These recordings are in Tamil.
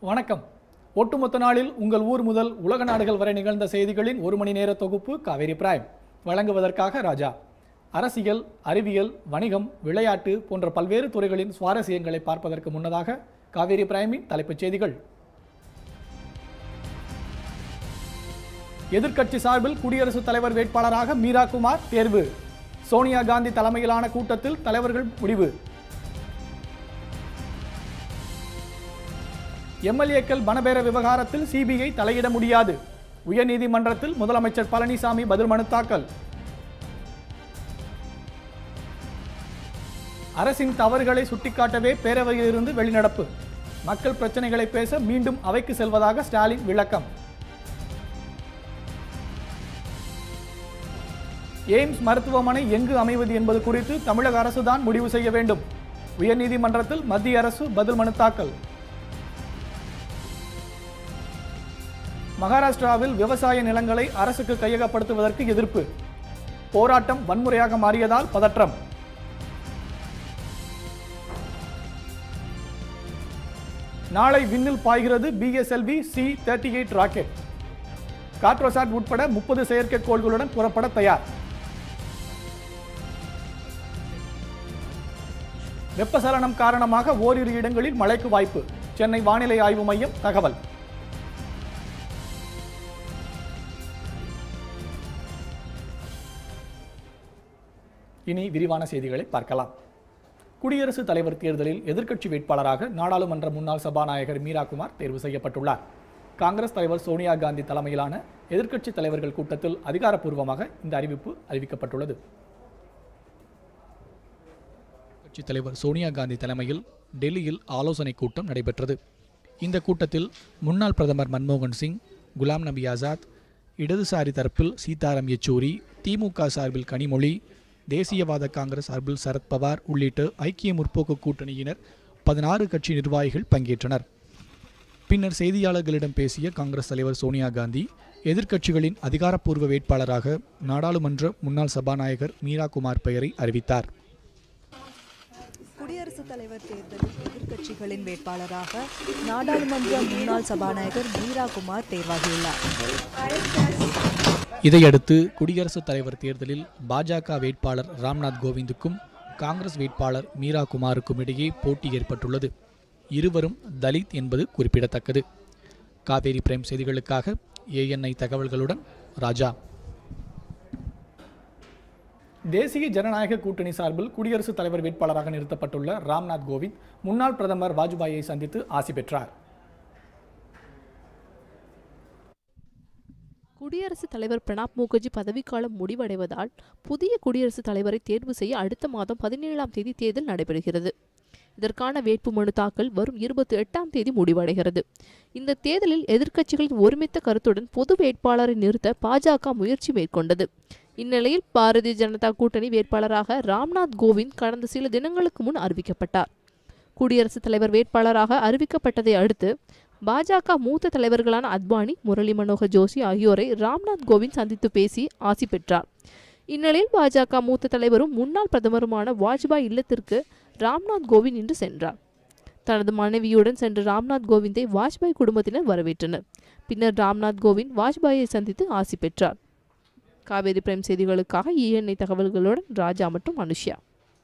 வணக்கம் ஒட்டுமொத்த நாளில் உங்கள் ஊர் முதல் உலக நாடுகள் வரை நிகழ்ந்த செய்திகளின் ஒரு மணி நேர தொகுப்பு காவேரி பிரைம் வழங்குவதற்காக ராஜா அரசியல் அறிவியல் வணிகம் விளையாட்டு போன்ற பல்வேறு துறைகளின் சுவாரஸ்யங்களை பார்ப்பதற்கு முன்னதாக காவேரி பிரைமின் தலைப்புச் செய்திகள் எதிர்க்கட்சி சார்பில் குடியரசுத் தலைவர் வேட்பாளராக மீரா குமார் தேர்வு சோனியா காந்தி தலைமையிலான கூட்டத்தில் தலைவர்கள் முடிவு எம்எல்ஏக்கள் பணபேர விவகாரத்தில் சிபிஐ தலையிட முடியாது உயர்நீதிமன்றத்தில் முதலமைச்சர் பழனிசாமி பதில் மனு தாக்கல் அரசின் தவறுகளை சுட்டிக்காட்டவே பேரவையிலிருந்து வெளிநடப்பு மக்கள் பிரச்சனைகளை பேச மீண்டும் அவைக்கு செல்வதாக ஸ்டாலின் விளக்கம் எய்ம்ஸ் மருத்துவமனை எங்கு அமைவது என்பது குறித்து தமிழக அரசுதான் முடிவு செய்ய வேண்டும் உயர்நீதிமன்றத்தில் மத்திய அரசு பதில் மனு தாக்கல் மகாராஷ்டிராவில் விவசாய நிலங்களை அரசுக்கு கையகப்படுத்துவதற்கு எதிர்ப்பு போராட்டம் வன்முறையாக மாறியதால் பதற்றம் நாளை விண்ணில் பாய்கிறது PSLV C thirty eight rocket Cartosat உட்பட முப்பது செயற்கைக்கோள்களுடன் புறப்பட தயார் வெப்பசலனம் காரணமாக ஓரிரு இடங்களில் மழைக்கு வாய்ப்பு சென்னை வானிலை ஆய்வு மையம் தகவல் இனி விரிவான செய்திகளை பார்க்கலாம் குடியரசுத் தலைவர் தேர்தலில் எதிர்க்கட்சி வேட்பாளராக நாடாளுமன்ற முன்னாள் சபாநாயகர் மீரா குமார் தேர்வு செய்யப்பட்டுள்ளார் காங்கிரஸ் தலைவர் சோனியா காந்தி தலைமையிலான எதிர்க்கட்சி தலைவர்கள் கூட்டத்தில் அதிகாரப்பூர்வமாக இந்த அறிவிப்பு அறிவிக்கப்பட்டுள்ளது கட்சி தலைவர் சோனியா காந்தி தலைமையில் டெல்லியில் ஆலோசனை கூட்டம் நடைபெற்றது இந்த கூட்டத்தில் முன்னாள் பிரதமர் மன்மோகன் சிங் குலாம் நபி ஆசாத் இடதுசாரி தரப்பில் சீதாராம் யெச்சூரி திமுக சார்பில் கனிமொழி தேசியவாத காங்கிரஸ் சார்பில் சரத்பவார் உள்ளிட்ட ஐக்கிய முற்போக்கு கூட்டணியினர் பதினாறு கட்சி நிர்வாகிகள் பங்கேற்றனர் பின்னர் செய்தியாளர்களிடம் பேசிய காங்கிரஸ் தலைவர் சோனியா காந்தி எதிர்க்கட்சிகளின் அதிகாரப்பூர்வ வேட்பாளராக நாடாளுமன்ற முன்னாள் சபாநாயகர் மீரா குமார் பெயரை அறிவித்தார் குடியரசுத் தலைவர் தேர்தலில் எதிர்க்கட்சிகளின் வேட்பாளராக நாடாளுமன்ற முன்னாள் சபாநாயகர் மீரா குமார் தேர்வாகியுள்ளார் இதையடுத்து குடியரசுத் தலைவர் தேர்தலில் பாஜக வேட்பாளர் ராம்நாத் கோவிந்துக்கும் காங்கிரஸ் வேட்பாளர் மீரா குமாருக்கும் இடையே போட்டி ஏற்பட்டுள்ளது இருவரும் தலித் என்பது குறிப்பிடத்தக்கது காவேரி பிரைம் செய்திகளுக்காக ஏஎன்ஐ தகவல்களுடன் ராஜா தேசிய ஜனநாயக கூட்டணி சார்பில் குடியரசுத் தலைவர் வேட்பாளராக நிறுத்தப்பட்டுள்ள ராம்நாத் கோவிந்த் முன்னாள் பிரதமர் வாஜ்பாயை சந்தித்து ஆசி பெற்றார் குடியரசுத் தலைவர் பிரணாப் முகர்ஜி பதவிக்காலம் முடிவடைவதால் புதிய குடியரசுத் தலைவரை தேர்வு செய்ய அடுத்த மாதம் பதினேழாம் தேதி தேர்தல் நடைபெறுகிறது இதற்கான வேட்புமனு தாக்கல் வரும் இருபத்தி எட்டாம் தேதி முடிவடைகிறது இந்த தேர்தலில் எதிர்க்கட்சிகளின் ஒருமித்த கருத்துடன் பொது வேட்பாளரை நிறுத்த பாஜக முயற்சி மேற்கொண்டது இந்நிலையில் பாரதிய ஜனதா கூட்டணி வேட்பாளராக ராம்நாத் கோவிந்த் கடந்த சில தினங்களுக்கு முன் அறிவிக்கப்பட்டார் குடியரசுத் தலைவர் வேட்பாளராக அறிவிக்கப்பட்டதை அடுத்து பாஜக மூத்த தலைவர்களான அத்வானி முரளி மனோகர் ஜோஷி ஆகியோரை ராம்நாத் கோவிந்த் சந்தித்து பேசி ஆசி பெற்றார் இந்நிலையில் பாஜக மூத்த தலைவரும் முன்னாள் பிரதமருமான வாஜ்பாய் இல்லத்திற்கு ராம்நாத் கோவிந்த் இன்று சென்றார் தனது மனைவியுடன் சென்ற ராம்நாத் கோவிந்தை வாஜ்பாய் குடும்பத்தினர் வரவேற்றனர் பின்னர் ராம்நாத் கோவிந்த் வாஜ்பாயை சந்தித்து ஆசி பெற்றார் காவேரி பிரேம் செய்திகளுக்காக இஎன்ஐ தகவல்களுடன் ராஜா மற்றும் அனுஷ்யா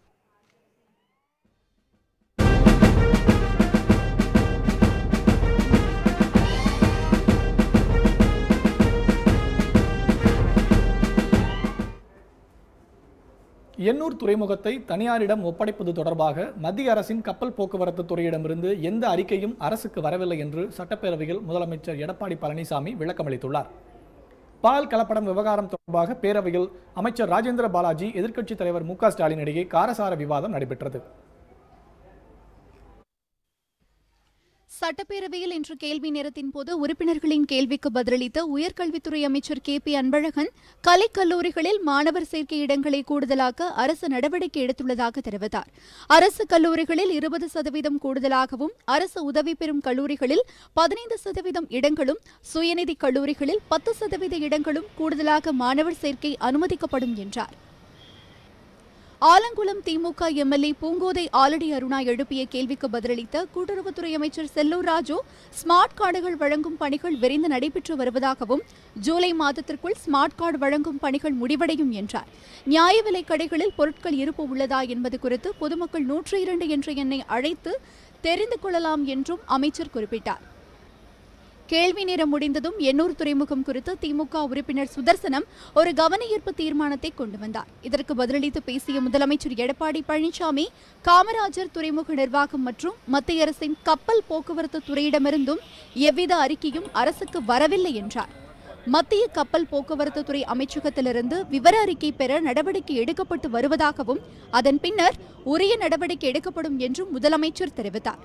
எண்ணூர் துறைமுகத்தை தனியாரிடம் ஒப்படைப்பது தொடர்பாக மத்திய அரசின் கப்பல் போக்குவரத்து துறையிடமிருந்து எந்த அறிக்கையும் அரசுக்கு வரவில்லை என்று சட்டப்பேரவையில் முதலமைச்சர் எடப்பாடி பழனிசாமி விளக்கமளித்துள்ளார் பால் கலப்படம் விவகாரம் தொடர்பாக பேரவையில் அமைச்சர் ராஜேந்திர பாலாஜி எதிர்க்கட்சித் தலைவர் மு க ஸ்டாலின் இடையே காரசார விவாதம் நடைபெற்றது சட்டப்பேரவையில் இன்று கேள்வி நேரத்தின் போது உறுப்பினர்களின் கேள்விக்கு பதிலளித்த உயர்கல்வித்துறை அமைச்சர் கே பி அன்பழகன் கலைக் கல்லூரிகளில் மாணவர் சேர்க்கை இடங்களை கூடுதலாக்க அரசு நடவடிக்கை எடுத்துள்ளதாக தெரிவித்தார் அரசு கல்லூரிகளில் இருபது சதவீதம் கூடுதலாகவும் அரசு உதவி பெறும் கல்லூரிகளில் பதினைந்து சதவீதம் இடங்களும் சுயநிதி கல்லூரிகளில் பத்து சதவீத இடங்களும் கூடுதலாக மாணவர் சேர்க்கை அனுமதிக்கப்படும் என்றார் ஆலங்குளம் திமுக எம்எல்ஏ பூங்கோதை ஆலடி அருணா எழுப்பிய கேள்விக்கு பதிலளித்த கூட்டுறவுத்துறை அமைச்சர் செல்லூர் ராஜு ஸ்மார்ட் கார்டுகள் வழங்கும் பணிகள் விரைந்து நடைபெற்று வருவதாகவும் ஜூலை மாதத்திற்குள் ஸ்மார்ட் கார்டு வழங்கும் பணிகள் முடிவடையும் என்றார் நியாய விலைக் கடைகளில் பொருட்கள் இருப்பு உள்ளதா என்பது குறித்து பொதுமக்கள் நூற்றி இரண்டு என்ற எண்ணை அழைத்து தெரிந்து கொள்ளலாம் என்றும் அமைச்சர் குறிப்பிட்டார் கேள்வி நேரம் முடிந்ததும் எண்ணூர் துறைமுகம் குறித்து திமுக உறுப்பினர் சுதர்சனம் ஒரு கவனஈர்ப்பு தீர்மானத்தை கொண்டு வந்தார் இதற்கு பதிலளித்து பேசிய முதலமைச்சர் எடப்பாடி பழனிசாமி காமராஜர் துறைமுக நிர்வாகம் மற்றும் மத்திய அரசின் கப்பல் போக்குவரத்து துறையிடமிருந்தும் எவ்வித அறிக்கையும் அரசுக்கு வரவில்லை என்றார் மத்திய கப்பல் போக்குவரத்து துறை அமைச்சகத்திலிருந்து விவர அறிக்கை பெற நடவடிக்கை எடுக்கப்பட்டு வருவதாகவும் அதன் பின்னர் உரிய நடவடிக்கை எடுக்கப்படும் என்றும் முதலமைச்சர் தெரிவித்தார்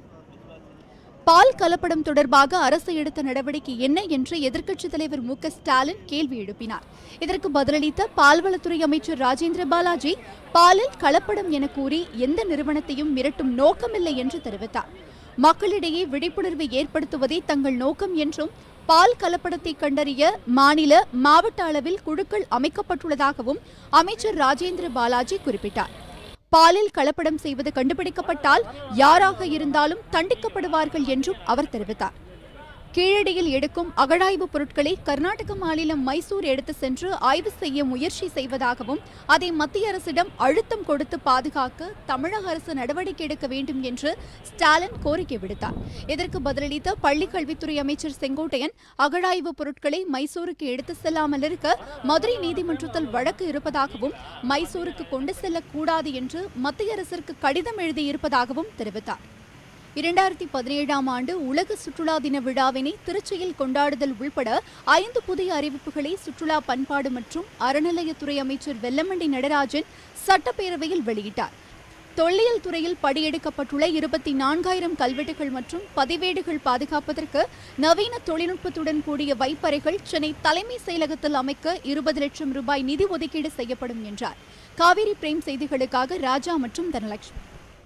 பால் கலப்படம் தொடர்பாக அரசு எடுத்த நடவடிக்கை என்ன என்று எதிர்க்கட்சித் தலைவர் மு க ஸ்டாலின் கேள்வி எழுப்பினார் இதற்கு பதிலளித்த பால்வளத்துறை அமைச்சர் ராஜேந்திர பாலாஜி பாலில் கலப்படம் என கூறி எந்த நிறுவனத்தையும் மிரட்டும் நோக்கமில்லை என்று தெரிவித்தார் மக்களிடையே விழிப்புணர்வை ஏற்படுத்துவதே தங்கள் நோக்கம் என்றும் பால் கலப்படத்தை கண்டறிய மாநில மாவட்ட அளவில் குழுக்கள் அமைக்கப்பட்டுள்ளதாகவும் அமைச்சர் ராஜேந்திர பாலாஜி குறிப்பிட்டார் பாலில் கலப்படம் செய்வது கண்டுபிடிக்கப்பட்டால் யாராக இருந்தாலும் தண்டிக்கப்படுவார்கள் என்றும் அவர் தெரிவித்தார் கீழடியில் எடுக்கும் அகழாய்வு பொருட்களை கர்நாடக மாநிலம் மைசூர் எடுத்து சென்று ஆய்வு செய்ய முயற்சி செய்வதாகவும் அதை மத்திய அரசிடம் அழுத்தம் கொடுத்து பாதுகாக்க தமிழக அரசு நடவடிக்கை எடுக்க வேண்டும் என்று ஸ்டாலின் கோரிக்கை விடுத்தார் இதற்கு பதிலளித்த பள்ளிக் கல்வித்துறை அமைச்சர் செங்கோட்டையன் அகழாய்வு பொருட்களை மைசூருக்கு எடுத்து செல்லாமல் இருக்க மதுரை நீதிமன்றத்தில் வழக்கு இருப்பதாகவும் மைசூருக்கு கொண்டு செல்லக்கூடாது என்று மத்திய அரசிற்கு கடிதம் எழுதியிருப்பதாகவும் தெரிவித்தார் இரண்டாயிரத்தி பதினேழாம் ஆண்டு உலக சுற்றுலா தின விழாவினை திருச்சியில் கொண்டாடுதல் உள்பட ஐந்து புதிய அறிவிப்புகளை சுற்றுலா பண்பாடு மற்றும் அறநிலையத்துறை அமைச்சர் வெல்லமண்டி நடராஜன் சட்டப்பேரவையில் வெளியிட்டார் தொல்லியல் துறையில் படியெடுக்கப்பட்டுள்ள இருபத்தி நான்காயிரம் கல்வெட்டுகள் மற்றும் பதிவேடுகள் பாதுகாப்பதற்கு நவீன தொழில்நுட்பத்துடன் கூடிய வைப்பறைகள் சென்னை தலைமை செயலகத்தில் அமைக்க இருபது லட்சம் ரூபாய் நிதி ஒதுக்கீடு செய்யப்படும் என்றார் காவிரி பிரேம் செய்திகளுக்காக ராஜா மற்றும் தனலட்சுமி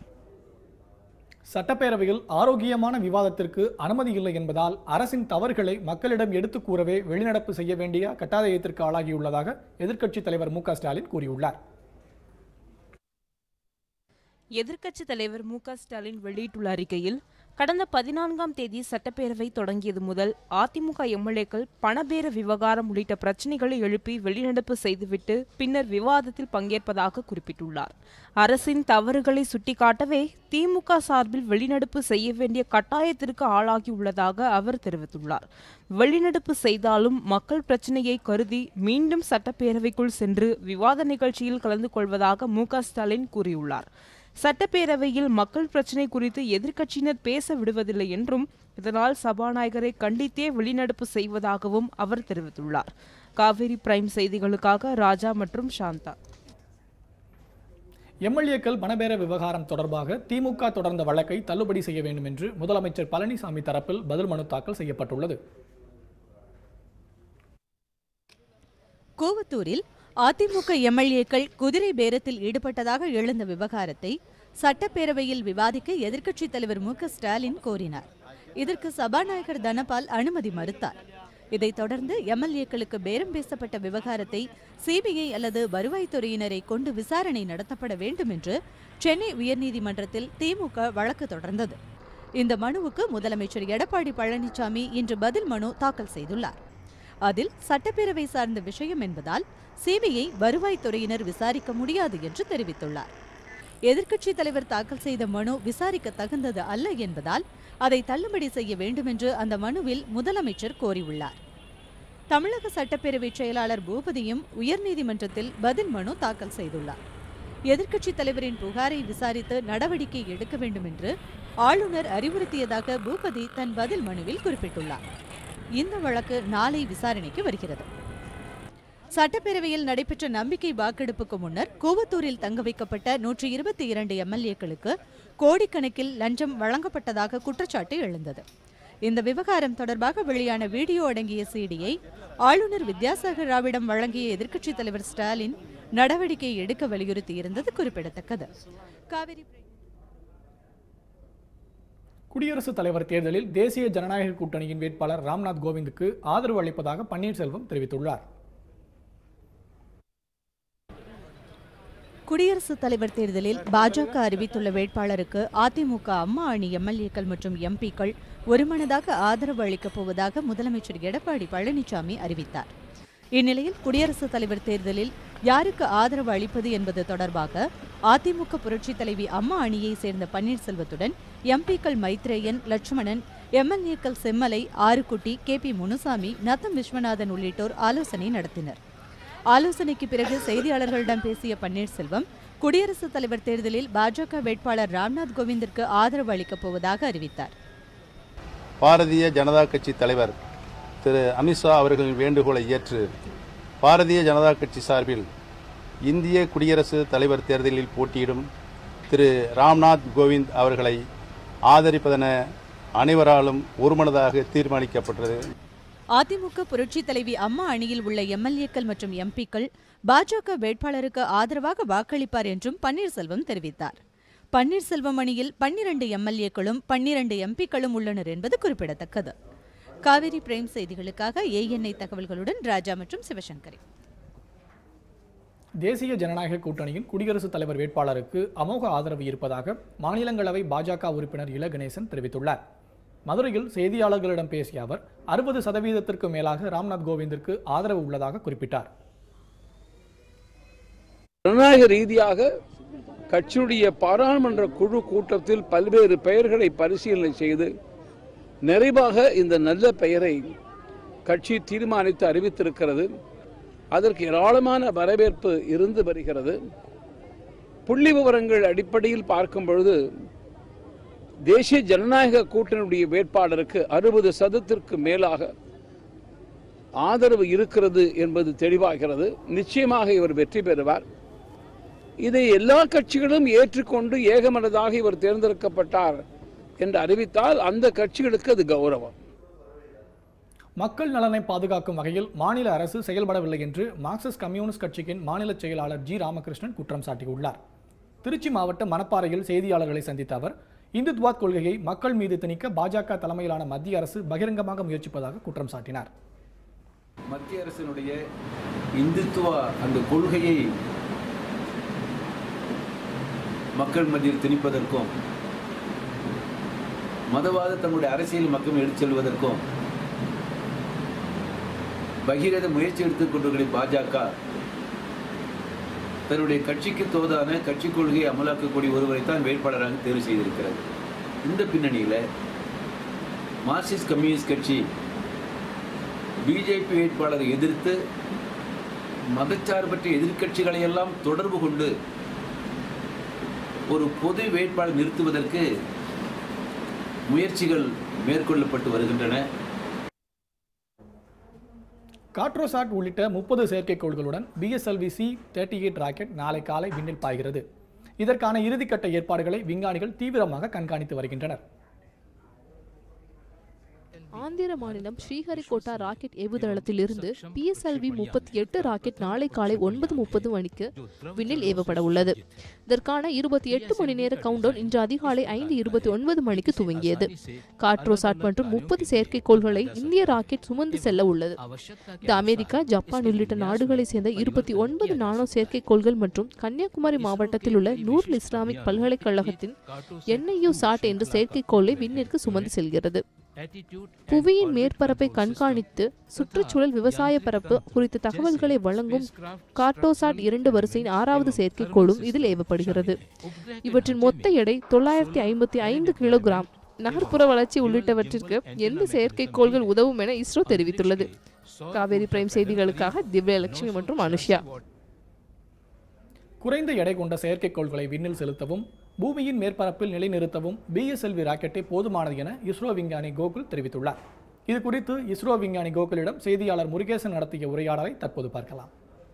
சட்டப்பேரவையில் ஆரோக்கியமான விவாதத்திற்கு அனுமதி இல்லை என்பதால் அரசின் தவறுகளை மக்களிடம் எடுத்துக் கூறவே வெளிநடப்பு செய்ய வேண்டிய கட்டாயத்திற்கு ஆளாகியுள்ளதாக எதிர்க்கட்சித் தலைவர் மு க ஸ்டாலின் கூறியுள்ளார் எதிர்க்கட்சித் தலைவர் மு க ஸ்டாலின் வெளியிட்டுள்ள அறிக்கையில் கடந்த பதினான்காம் தேதி சட்டப்பேரவை தொடங்கியது முதல் அதிமுக எம்எல்ஏக்கள் பணபேர விவகாரம் உள்ளிட்ட பிரச்சினைகளை எழுப்பி வெளிநடப்பு செய்துவிட்டு பின்னர் விவாதத்தில் பங்கேற்பதாக குறிப்பிட்டுள்ளார் அரசின் தவறுகளை சுட்டிக்காட்டவே திமுக சார்பில் வெளிநடப்பு செய்ய வேண்டிய கட்டாயத்திற்கு ஆளாகியுள்ளதாக அவர் தெரிவித்துள்ளார் வெளிநடப்பு செய்தாலும் மக்கள் பிரச்சனையை கருதி மீண்டும் சட்டப்பேரவைக்குள் சென்று விவாத நிகழ்ச்சியில் கலந்து கொள்வதாக மு க ஸ்டாலின் கூறியுள்ளார் சட்டப்பேரவையில் மக்கள் பிரச்சினை குறித்து எதிர்க்கட்சியினர் பேச விடுவதில்லை என்றும் இதனால் சபாநாயகரை கண்டித்தே வெளிநடப்பு செய்வதாகவும் அவர் தெரிவித்துள்ளார் காவிரி பிரைம் செய்திகளுக்காக ராஜா மற்றும் சாந்தா எம்எல்ஏக்கள் பணபேர விவகாரம் தொடர்பாக திமுக தொடர்ந்த வழக்கை தள்ளுபடி செய்ய வேண்டும் என்று முதலமைச்சர் பழனிசாமி தரப்பில் பதில் மனு தாக்கல் செய்யப்பட்டுள்ளது கூவத்தூரில் அதிமுக எம்எல்ஏக்கள் குதிரை பேரத்தில் ஈடுபட்டதாக எழுந்த விவகாரத்தை சட்டப்பேரவையில் விவாதிக்க எதிர்க்கட்சித் தலைவர் மு க ஸ்டாலின் கோரினார் இதற்கு சபாநாயகர் தனபால் அனுமதி மறுத்தார் இதைத் தொடர்ந்து எம்எல்ஏக்களுக்கு பேரம் பேசப்பட்ட விவகாரத்தை சிபிஐ அல்லது வருவாய்த்துறையினரை கொண்டு விசாரணை நடத்தப்பட வேண்டும் என்று சென்னை உயர்நீதிமன்றத்தில் திமுக வழக்கு தொடர்ந்தது இந்த மனுவுக்கு முதலமைச்சர் எடப்பாடி பழனிசாமி இன்று பதில் மனு தாக்கல் செய்துள்ளார் அதில் சட்டப்பேரவை சார்ந்த விஷயம் என்பதால் சிபிஐ வருவாய்த்துறையினர் விசாரிக்க முடியாது என்று தெரிவித்துள்ளார் எதிர்க்கட்சித் தலைவர் தாக்கல் செய்த மனு விசாரிக்க தகுந்தது அல்ல என்பதால் அதை தள்ளுபடி செய்ய வேண்டுமென்று அந்த மனுவில் முதலமைச்சர் கோரியுள்ளார் தமிழக சட்டப்பேரவை செயலாளர் பூபதியும் உயர்நீதிமன்றத்தில் பதில் மனு தாக்கல் செய்துள்ளார் எதிர்க்கட்சித் தலைவரின் புகாரை விசாரித்து நடவடிக்கை எடுக்க வேண்டும் என்று ஆளுநர் அறிவுறுத்தியதாக பூபதி தன் பதில் மனுவில் குறிப்பிட்டுள்ளார் இந்த வழக்கு நாளை விசாரணைக்கு வருகிறது சட்டப்பேரவையில் நடைபெற்ற நம்பிக்கை வாக்கெடுப்புக்கு முன்னர் கூவத்தூரில் தங்க வைக்கப்பட்ட நூற்றி இருபத்தி இரண்டு எம்எல்ஏக்களுக்கு கோடிக்கணக்கில் லஞ்சம் வழங்கப்பட்டதாக குற்றச்சாட்டு எழுந்தது இந்த விவகாரம் தொடர்பாக வெளியான வீடியோ அடங்கிய சிடியை ஆளுநர் வித்யாசாகர் ராவிடம் வழங்கிய எதிர்க்கட்சித் தலைவர் ஸ்டாலின் நடவடிக்கை எடுக்க வலியுறுத்தியிருந்தது குறிப்பிடத்தக்கது காவிரி குடியரசுத் தலைவர் தேர்தலில் தேசிய ஜனநாயக கூட்டணியின் வேட்பாளர் ராம்நாத் கோவிந்துக்கு ஆதரவு அளிப்பதாக பன்னீர்செல்வம் தெரிவித்துள்ளார் குடியரசுத் தலைவர் தேர்தலில் பாஜக அறிவித்துள்ள வேட்பாளருக்கு அதிமுக அம்மா அணி எம்எல்ஏக்கள் மற்றும் எம்பிக்கள் ஒருமனதாக ஆதரவு அளிக்கப் போவதாக முதலமைச்சர் எடப்பாடி பழனிசாமி அறிவித்தார் இந்நிலையில் குடியரசுத் தலைவர் தேர்தலில் யாருக்கு ஆதரவு அளிப்பது என்பது தொடர்பாக அதிமுக புரட்சித் தலைவி அம்மா அணியை சேர்ந்த பன்னீர்செல்வத்துடன் எம்பிக்கள் மைத்ரேயன் லட்சுமணன் எம்எல்ஏக்கள் செம்மலை ஆறுக்குட்டி கே பி முனுசாமி நத்தம் விஸ்வநாதன் உள்ளிட்டோர் ஆலோசனை நடத்தினர் ஆலோசனைக்கு பிறகு செய்தியாளர்களிடம் பேசிய பன்னீர்செல்வம் குடியரசுத் தலைவர் தேர்தலில் பாஜக வேட்பாளர் ராம்நாத் கோவிந்திற்கு ஆதரவு அளிக்கப் போவதாக அறிவித்தார் பாரதிய ஜனதா கட்சி தலைவர் திரு அமித்ஷா அவர்களின் வேண்டுகோளை ஏற்று பாரதிய ஜனதா கட்சி சார்பில் இந்திய குடியரசு தலைவர் தேர்தலில் போட்டியிடும் திரு ராம்நாத் கோவிந்த் அவர்களை ஆதரிப்பதென அனைவராலும் ஒருமனதாக தீர்மானிக்கப்பட்டது அதிமுக புரட்சித் தலைவி அம்மா அணியில் உள்ள எம்எல்ஏக்கள் மற்றும் எம்பிக்கள் பாஜக வேட்பாளருக்கு ஆதரவாக வாக்களிப்பார் என்றும் பன்னீர்செல்வம் தெரிவித்தார் பன்னீர்செல்வம் அணியில் பன்னிரண்டு எம்எல்ஏக்களும் பன்னிரண்டு எம்பிக்களும் உள்ளனர் என்பது குறிப்பிடத்தக்கது காவிரி பிரைம் செய்திகளுக்காக ஏஎன்ஐ தகவல்களுடன் ராஜா மற்றும் சிவசங்கரி தேசிய ஜனநாயக கூட்டணியின் குடியரசுத் தலைவர் வேட்பாளருக்கு அமோக ஆதரவு இருப்பதாக மாநிலங்களவை பாஜக உறுப்பினர் இல கணேசன் தெரிவித்துள்ளார் மதுரையில் செய்தியாளர்களிடம் பேசிய அவர் அறுபது சதவீதத்திற்கு மேலாக ராம்நாத் கோவிந்திற்கு ஆதரவு உள்ளதாக குறிப்பிட்டார் ஜனநாயக ரீதியாக கட்சியுடைய பாராளுமன்ற குழு கூட்டத்தில் பல்வேறு பெயர்களை பரிசீலனை செய்து நிறைவாக இந்த நல்ல பெயரை கட்சி தீர்மானித்து அறிவித்திருக்கிறது அதற்கு ஏராளமான வரவேற்பு இருந்து வருகிறது புள்ளி விவரங்கள் அடிப்படையில் பார்க்கும் பொழுது தேசிய ஜனநாயக கூட்டணியுடைய வேட்பாளருக்கு அறுபது சதத்திற்கு மேலாக ஆதரவு இருக்கிறது என்பது தெளிவாகிறது நிச்சயமாக இவர் வெற்றி பெறுவார் இதை எல்லா கட்சிகளும் ஏற்றுக்கொண்டு ஏகமனதாக இவர் தேர்ந்தெடுக்கப்பட்டார் என்று அறிவித்தால் அந்த கட்சிகளுக்கு அது கௌரவம் மக்கள் நலனை பாதுகாக்கும் வகையில் மாநில அரசு செயல்படவில்லை என்று மார்க்சிஸ்ட் கம்யூனிஸ்ட் கட்சியின் மாநில செயலாளர் ஜி ராமகிருஷ்ணன் குற்றம் சாட்டியுள்ளார் திருச்சி மாவட்டம் மணப்பாறையில் செய்தியாளர்களை சந்தித்த அவர் இந்துத்வாத் கொள்கையை மக்கள் மீது திணிக்க பாஜக தலைமையிலான மத்திய அரசு பகிரங்கமாக முயற்சிப்பதாக குற்றம் சாட்டினார் மத்திய அரசினுடைய இந்துத்துவ அந்த கொள்கையை மக்கள் மத்தியில் திணிப்பதற்கும் மதவாத தங்களுடைய அரசியல் மக்கள் எடுத்துச் செல்வதற்கும் பகிரத முயற்சி எடுத்துக் கொண்டிருக்கிற பாஜக தன்னுடைய கட்சிக்கு தோதான கட்சி கொள்கையை அமலாக்கக்கூடிய ஒருவரை தான் வேட்பாளராக தேர்வு செய்திருக்கிறது இந்த பின்னணியில் மார்க்சிஸ்ட் கம்யூனிஸ்ட் கட்சி பிஜேபி வேட்பாளரை எதிர்த்து மதச்சார்பற்ற எதிர்க்கட்சிகளை எல்லாம் தொடர்பு கொண்டு ஒரு பொது வேட்பாளர் நிறுத்துவதற்கு முயற்சிகள் மேற்கொள்ளப்பட்டு வருகின்றன காட்ரோசாட் உள்ளிட்ட முப்பது செயற்கைக்கோள்களுடன் PSLV C thirty eight rocket நாளை காலை விண்ணில் பாய்கிறது இதற்கான இறுதிக்கட்ட ஏற்பாடுகளை விஞ்ஞானிகள் தீவிரமாக கண்காணித்து வருகின்றனர் ஆந்திர மாநிலம் ஸ்ரீஹரிகோட்டா ராக்கெட் ஏவுதளத்தில் இருந்து பிஎஸ்எல்வி முப்பத்தி எட்டு ராக்கெட் நாளை காலை ஒன்பது முப்பது மணிக்கு விண்ணில் ஏவப்பட உள்ளது இதற்கான இருபத்தி எட்டு மணி நேர கவுண்டவுன் இன்று அதிகாலை ஐந்து இருபத்தி ஒன்பது மணிக்கு துவங்கியது காட்ரோசாட் மற்றும் முப்பது செயற்கைக்கோள்களை இந்திய ராக்கெட் சுமந்து செல்ல உள்ளது இது அமெரிக்கா ஜப்பான் உள்ளிட்ட நாடுகளைச் சேர்ந்த இருபத்தி ஒன்பது நானோ செயற்கைக்கோள்கள் மற்றும் கன்னியாகுமரி மாவட்டத்தில் உள்ள நூர் இஸ்லாமிக் பல்கலைக்கழகத்தின் என்ஐயு சாட் என்ற செயற்கைக்கோளை விண்ணிற்கு சுமந்து செல்கிறது புவியின் மேற்பரப்பை கண்காணித்து சுற்றுச்சூழல் விவசாய பரப்பு குறித்த தகவல்களை வழங்கும் கார்டோசாட் இரண்டு வரிசையின் ஆறாவது செயற்கைக்கோளும் இதில் ஏவப்படுகிறது இவற்றின் மொத்த எடை தொள்ளாயிரத்தி ஐம்பத்தி ஐந்து கிலோகிராம் நகர்ப்புற வளர்ச்சி உள்ளிட்டவற்றிற்கு எந்த செயற்கைக்கோள்கள் உதவும் என இஸ்ரோ தெரிவித்துள்ளது காவேரி பிரைம் செய்திகளுக்காக திவ்யலட்சுமி மற்றும் அனுஷ்யா குறைந்த எடை கொண்ட செயற்கைக்கோள்களை விண்ணில் செலுத்தவும் பூமியின் மேற்பரப்பில் நிலைநிறுத்தவும் பிஎஸ்எல்வி ராக்கெட்டே போதுமானது என இஸ்ரோ விஞ்ஞானி கோகுல் தெரிவித்துள்ளார் இது குறித்து இஸ்ரோ விஞ்ஞானி கோகுலிடம் செய்தியாளர் முருகேசன் நடத்திய உரையாடலை தற்போது பார்க்கலாம்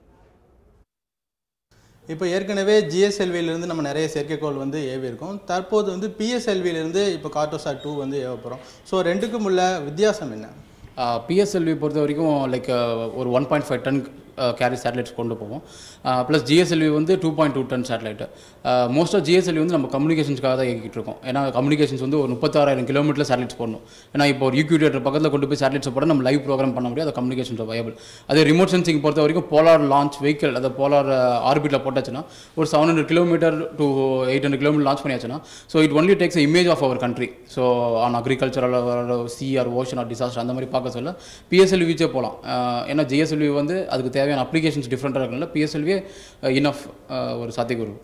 இப்போ ஏற்கனவே ஜிஎஸ்எல்வியிலேருந்து நம்ம நிறைய செயற்கைக்கோள் வந்து ஏவியிருக்கோம் தற்போது வந்து பிஎஸ்எல்வியிலேருந்து இப்போ கார்டோசாட் டூ வந்து ஏவ போகிறோம் ஸோ ரெண்டுக்கும் உள்ள வித்தியாசம் என்ன பிஎஸ்எல்வி பொறுத்த வரைக்கும் லைக் ஒரு one point five ton carry satellites கொண்டு போவோம் ப்ளஸ் ஜிஎஸ்எல்வி வந்து two point two ton satellite மோஸ்ட்டாக ஜிஎஸ்எல்வி வந்து நம்ம கம்யூனிகேஷன்ஸ்க்காக தான் இயக்கிட்டு இருக்கோம் ஏன்னா கம்யூனிகேஷன்ஸ் வந்து ஒரு முப்பத்தாறாயிரம் கிலோமீட்டர் சேட்டலைட்ஸ் போடணும் ஏன்னா இப்போ ஒரு யூக்யூட்டர் பக்கத்தில் கொண்டு போய் சேட்டலைட்ஸ் போட நம்ம லைவ் ப்ரோக்ராம் பண்ண முடியும் அது கம்யூனிகேஷன்ஸ் வயபிள் அதே ரிமோட் சென்சிங் பொறுத்த வரைக்கும் போலார் லான்ச் வெஹிக்கல் அதை போலார் ஆர்பிட்டில் போட்டாச்சுன்னா ஒரு seven hundred kilometre to eight hundred kilometre launch பண்ணியாச்சுன்னா so it only takes image of our country so on agricultural sea or ocean or disaster அந்த மாதிரி பார்க்க சொல்ல பிஎஸ்எல்வி வச்சே போகலாம் ஏன்னா ஜிஎஸ்எல்வி வந்து அதுக்கு தேவையான அப்ளிகேஷன்ஸ் டிஃப்ரெண்ட்டாக இருக்கனால பிஎஸ்எல்வியே இனஃப் ஒரு சாத்தியக்கூறு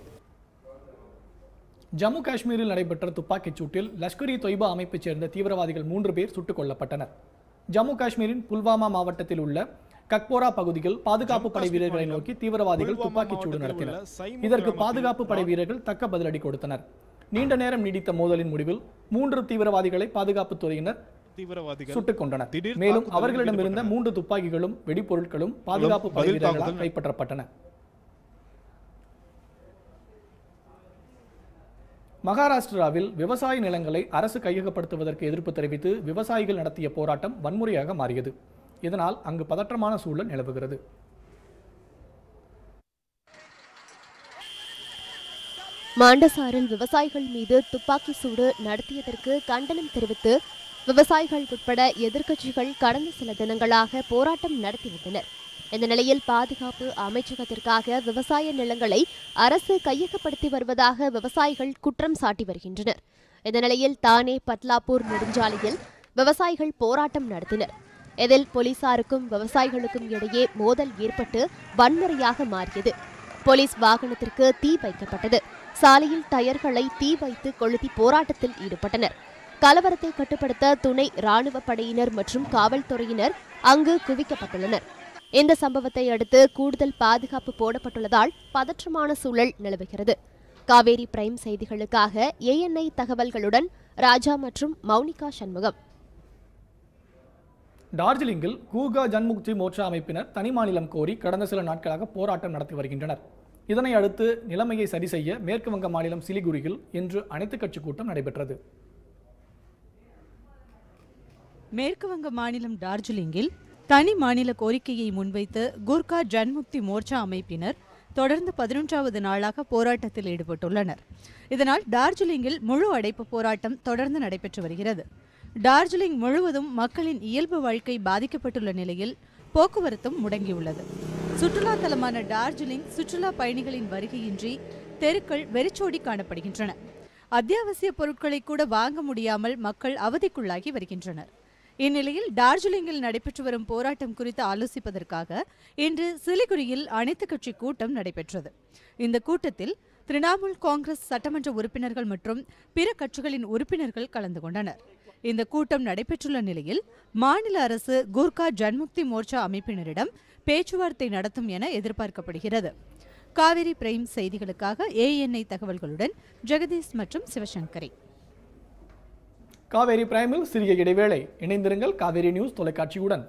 ஜம்மு காஷ்மீரில் நடைபெற்ற துப்பாக்கிச் சூட்டில் லஷ்கர் இ தொய்பா அமைப்பைச் சேர்ந்த தீவிரவாதிகள் மூன்று பேர் சுட்டுக் கொல்லப்பட்டனர் ஜம்மு காஷ்மீரின் புல்வாமா மாவட்டத்தில் உள்ள கக்போரா பகுதியில் பாதுகாப்பு படை வீரர்களை நோக்கி தீவிரவாதிகள் துப்பாக்கிச் சூடு நடத்தினர் இதற்கு பாதுகாப்பு படை வீரர்கள் தக்க பதிலடி கொடுத்தனர் நீண்ட நேரம் நீடித்த மோதலின் முடிவில் மூன்று தீவிரவாதிகளை பாதுகாப்புத் துறையினர் தீவிரவாதிகள் சுட்டுக் கொண்டனர் திடீர் மேலும் தாக்குதலில் அவர்களிடமிருந்த மூன்று துப்பாக்கிகளும் வெடிபொருட்களும் பாதுகாப்பு படை பதில் வீரர்களால் தாக்குதல் கைப்பற்றப்பட்டன மகாராஷ்டிராவில் விவசாய நிலங்களை அரசு கையகப்படுத்துவதற்கு எதிர்ப்பு தெரிவித்து விவசாயிகள் நடத்திய போராட்டம் வன்முறையாக மாறியது இதனால் அங்கு பதற்றமான சூழல் நிலவுகிறது மாண்டசாரில் விவசாயிகள் மீது துப்பாக்கி சூடு நடத்தியதற்கு கண்டனம் தெரிவித்து விவசாயிகள் உட்பட எதிர்க்கட்சிகள் கடந்த சில தினங்களாக போராட்டம் நடத்தி வந்தனர் இந்த நிலையில் பாதுகாப்பு அமைச்சகத்திற்காக விவசாய நிலங்களை அரசு கையகப்படுத்தி வருவதாக விவசாயிகள் குற்றம் சாட்டி வருகின்றனர் இந்த நிலையில் தானே பட்லாப்பூர் நெடுஞ்சாலையில் விவசாயிகள் போராட்டம் நடத்தினர் இதில் போலீசாருக்கும் விவசாயிகளுக்கும் இடையே மோதல் ஏற்பட்டு வன்முறையாக மாறியது போலீஸ் வாகனத்திற்கு தீ வைக்கப்பட்டது சாலையில் டயர்களை தீ வைத்து கொளுத்தி போராட்டத்தில் ஈடுபட்டனர் கலவரத்தை கட்டுப்படுத்த துணை ராணுவ படையினர் மற்றும் காவல்துறையினர் அங்கு குவிக்கப்பட்டுள்ளனர் இந்த சம்பவத்தை அடுத்து கூடுதல் பாதுகாப்பு போடப்பட்டுள்ளதால் பதற்றமான சூழல் நிலவுகிறது காவேரி பிரைம் செய்திகளுக்காக ஏஎன்ஐ தகவல்களுடன் ராஜா மற்றும் மௌனிகா சண்முகம் டார்ஜிலிங்கில் கூர்கா ஜன்முக்தி மோர்ச்சா அமைப்பினர் தனி மாநிலம் கோரி கடந்த சில நாட்களாக போராட்டம் நடத்தி வருகின்றனர் இதனை அடுத்து நிலைமையை சரி செய்ய மேற்கு வங்க மாநிலம் சிலிகுரியில் இன்று அனைத்துக் கட்சி கூட்டம் நடைபெற்றது மேற்கு வங்க மாநிலம் டார்ஜிலிங்கில் தனி மாநில கோரிக்கையை முன்வைத்து குர்கா ஜன்முக்தி மோர்ச்சா அமைப்பினர் தொடர்ந்து பதினொன்றாவது நாளாக போராட்டத்தில் ஈடுபட்டுள்ளனர் இதனால் டார்ஜிலிங்கில் முழு அடைப்பு போராட்டம் தொடர்ந்து நடைபெற்று வருகிறது டார்ஜிலிங் முழுவதும் மக்களின் இயல்பு வாழ்க்கை பாதிக்கப்பட்டுள்ள நிலையில் போக்குவரத்தும் முடங்கியுள்ளது சுற்றுலா தலமான டார்ஜிலிங் சுற்றுலா பயணிகளின் வருகையின்றி தெருக்கள் வெறிச்சோடி காணப்படுகின்றன அத்தியாவசிய பொருட்களை கூட வாங்க முடியாமல் மக்கள் அவதிக்குள்ளாகி வருகின்றனர் இந்நிலையில் டார்ஜிலிங்கில் நடைபெற்று வரும் போராட்டம் குறித்து ஆலோசிப்பதற்காக இன்று சிலிகுரியில் அனைத்துக் கட்சி கூட்டம் நடைபெற்றது இந்த கூட்டத்தில் திரிணாமுல் காங்கிரஸ் சட்டமன்ற உறுப்பினர்கள் மற்றும் பிற கட்சிகளின் உறுப்பினர்கள் கலந்து கொண்டனர் இந்த கூட்டம் நடைபெற்றுள்ள நிலையில் மாநில அரசு கூர்கா ஜன்முக்தி மோர்ச்சா அமைப்பினரிடம் பேச்சுவார்த்தை நடத்தும் என எதிர்பார்க்கப்படுகிறது காவிரி பிரைம் செய்திகளுக்காக ஏஎன்ஐ தகவல்களுடன் ஜெகதீஷ் மற்றும் சிவசங்கரி காவேரி பிரைமில் சிறிய இடைவேளை இணைந்திருங்கள் காவேரி நியூஸ் தொலைக்காட்சியுடன்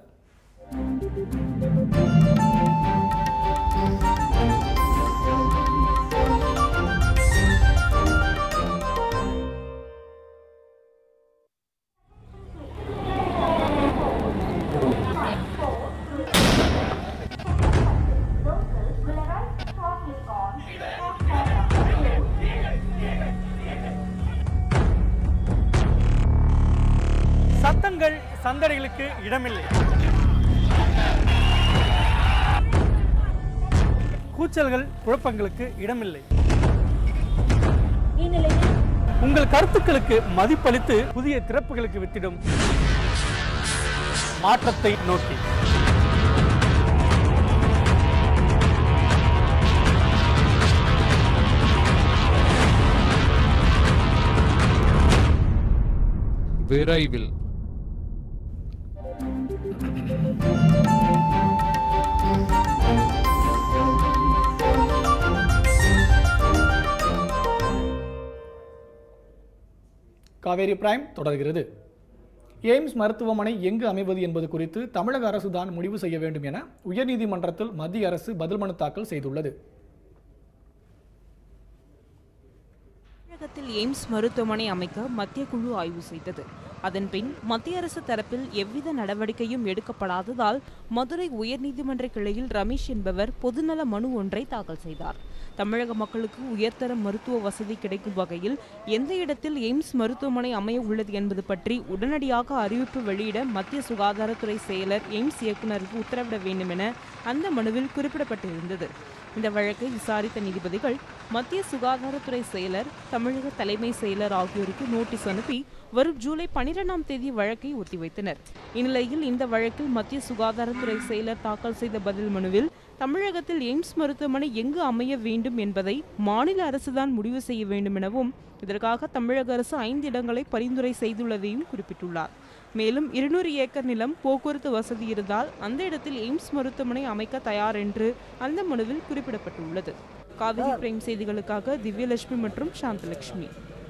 சத்தங்கள் சந்தடிகளுக்கு இடமில்லை கூச்சல்கள் குழப்பங்களுக்கு இடமில்லை உங்கள் கருத்துக்களுக்கு மதிப்பளித்து புதிய திறப்புகளுக்கு வித்திடும் மாற்றத்தை நோக்கி விரைவில் காவேரி பிரைம் தொடர்கிறது எய்ம்ஸ் மருத்துவமனை எங்கு அமைவது என்பது குறித்து தமிழக அரசு தான் முடிவு செய்ய வேண்டும் என உயர்நீதிமன்றத்தில் மத்திய அரசு பதில் மனு தாக்கல் செய்துள்ளது தமிழகத்தில் எய்ம்ஸ் மருத்துவமனை அமைக்க மத்திய குழு ஆய்வு செய்தது அதன்பின் மத்திய அரசு தரப்பில் எவ்வித நடவடிக்கையும் எடுக்கப்படாததால் மதுரை உயர்நீதிமன்ற கிளையில் ரமேஷ் என்பவர் பொதுநல மனு ஒன்றை தாக்கல் செய்தார் தமிழக மக்களுக்கு உயர்தர மருத்துவ வசதி கிடைக்கும் வகையில் எந்த இடத்தில் எய்ம்ஸ் மருத்துவமனை அமைய உள்ளது என்பது பற்றி உடனடியாக அறிவிப்பு வெளியிட மத்திய சுகாதாரத்துறை செயலர் எய்ம்ஸ் இயக்குநருக்கு உத்தரவிட வேண்டும் என அந்த மனுவில் குறிப்பிடப்பட்டிருந்தது இந்த வழக்கை விசாரித்த நீதிபதிகள் மத்திய சுகாதாரத்துறை செயலர் தமிழக தலைமை செயலர் ஆகியோருக்கு நோட்டீஸ் அனுப்பி வரும் ஜூலை பனிரெண்டாம் தேதி வழக்கை ஒத்திவைத்தனர் இந்நிலையில் இந்த வழக்கில் மத்திய சுகாதாரத்துறை செயலர் தாக்கல் செய்த பதில் மனுவில் தமிழகத்தில் எய்ம்ஸ் மருத்துவமனை எங்கு அமைய வேண்டும் என்பதை மாநில அரசுதான் முடிவு செய்ய வேண்டும் எனவும் இதற்காக தமிழக அரசு ஐந்து இடங்களை பரிந்துரை செய்துள்ளதையும் குறிப்பிட்டுள்ளார் மேலும் இருநூறு ஏக்கர் நிலம் போக்குவரத்து வசதி இருந்தால் அந்த இடத்தில் எய்ம்ஸ் மருத்துவமனை அமைக்க தயார் என்று அந்த மனுவில் குறிப்பிடப்பட்டுள்ளது காவிரி பிரைம் செய்திகளுக்காக திவ்யலட்சுமி மற்றும் சாந்தலட்சுமி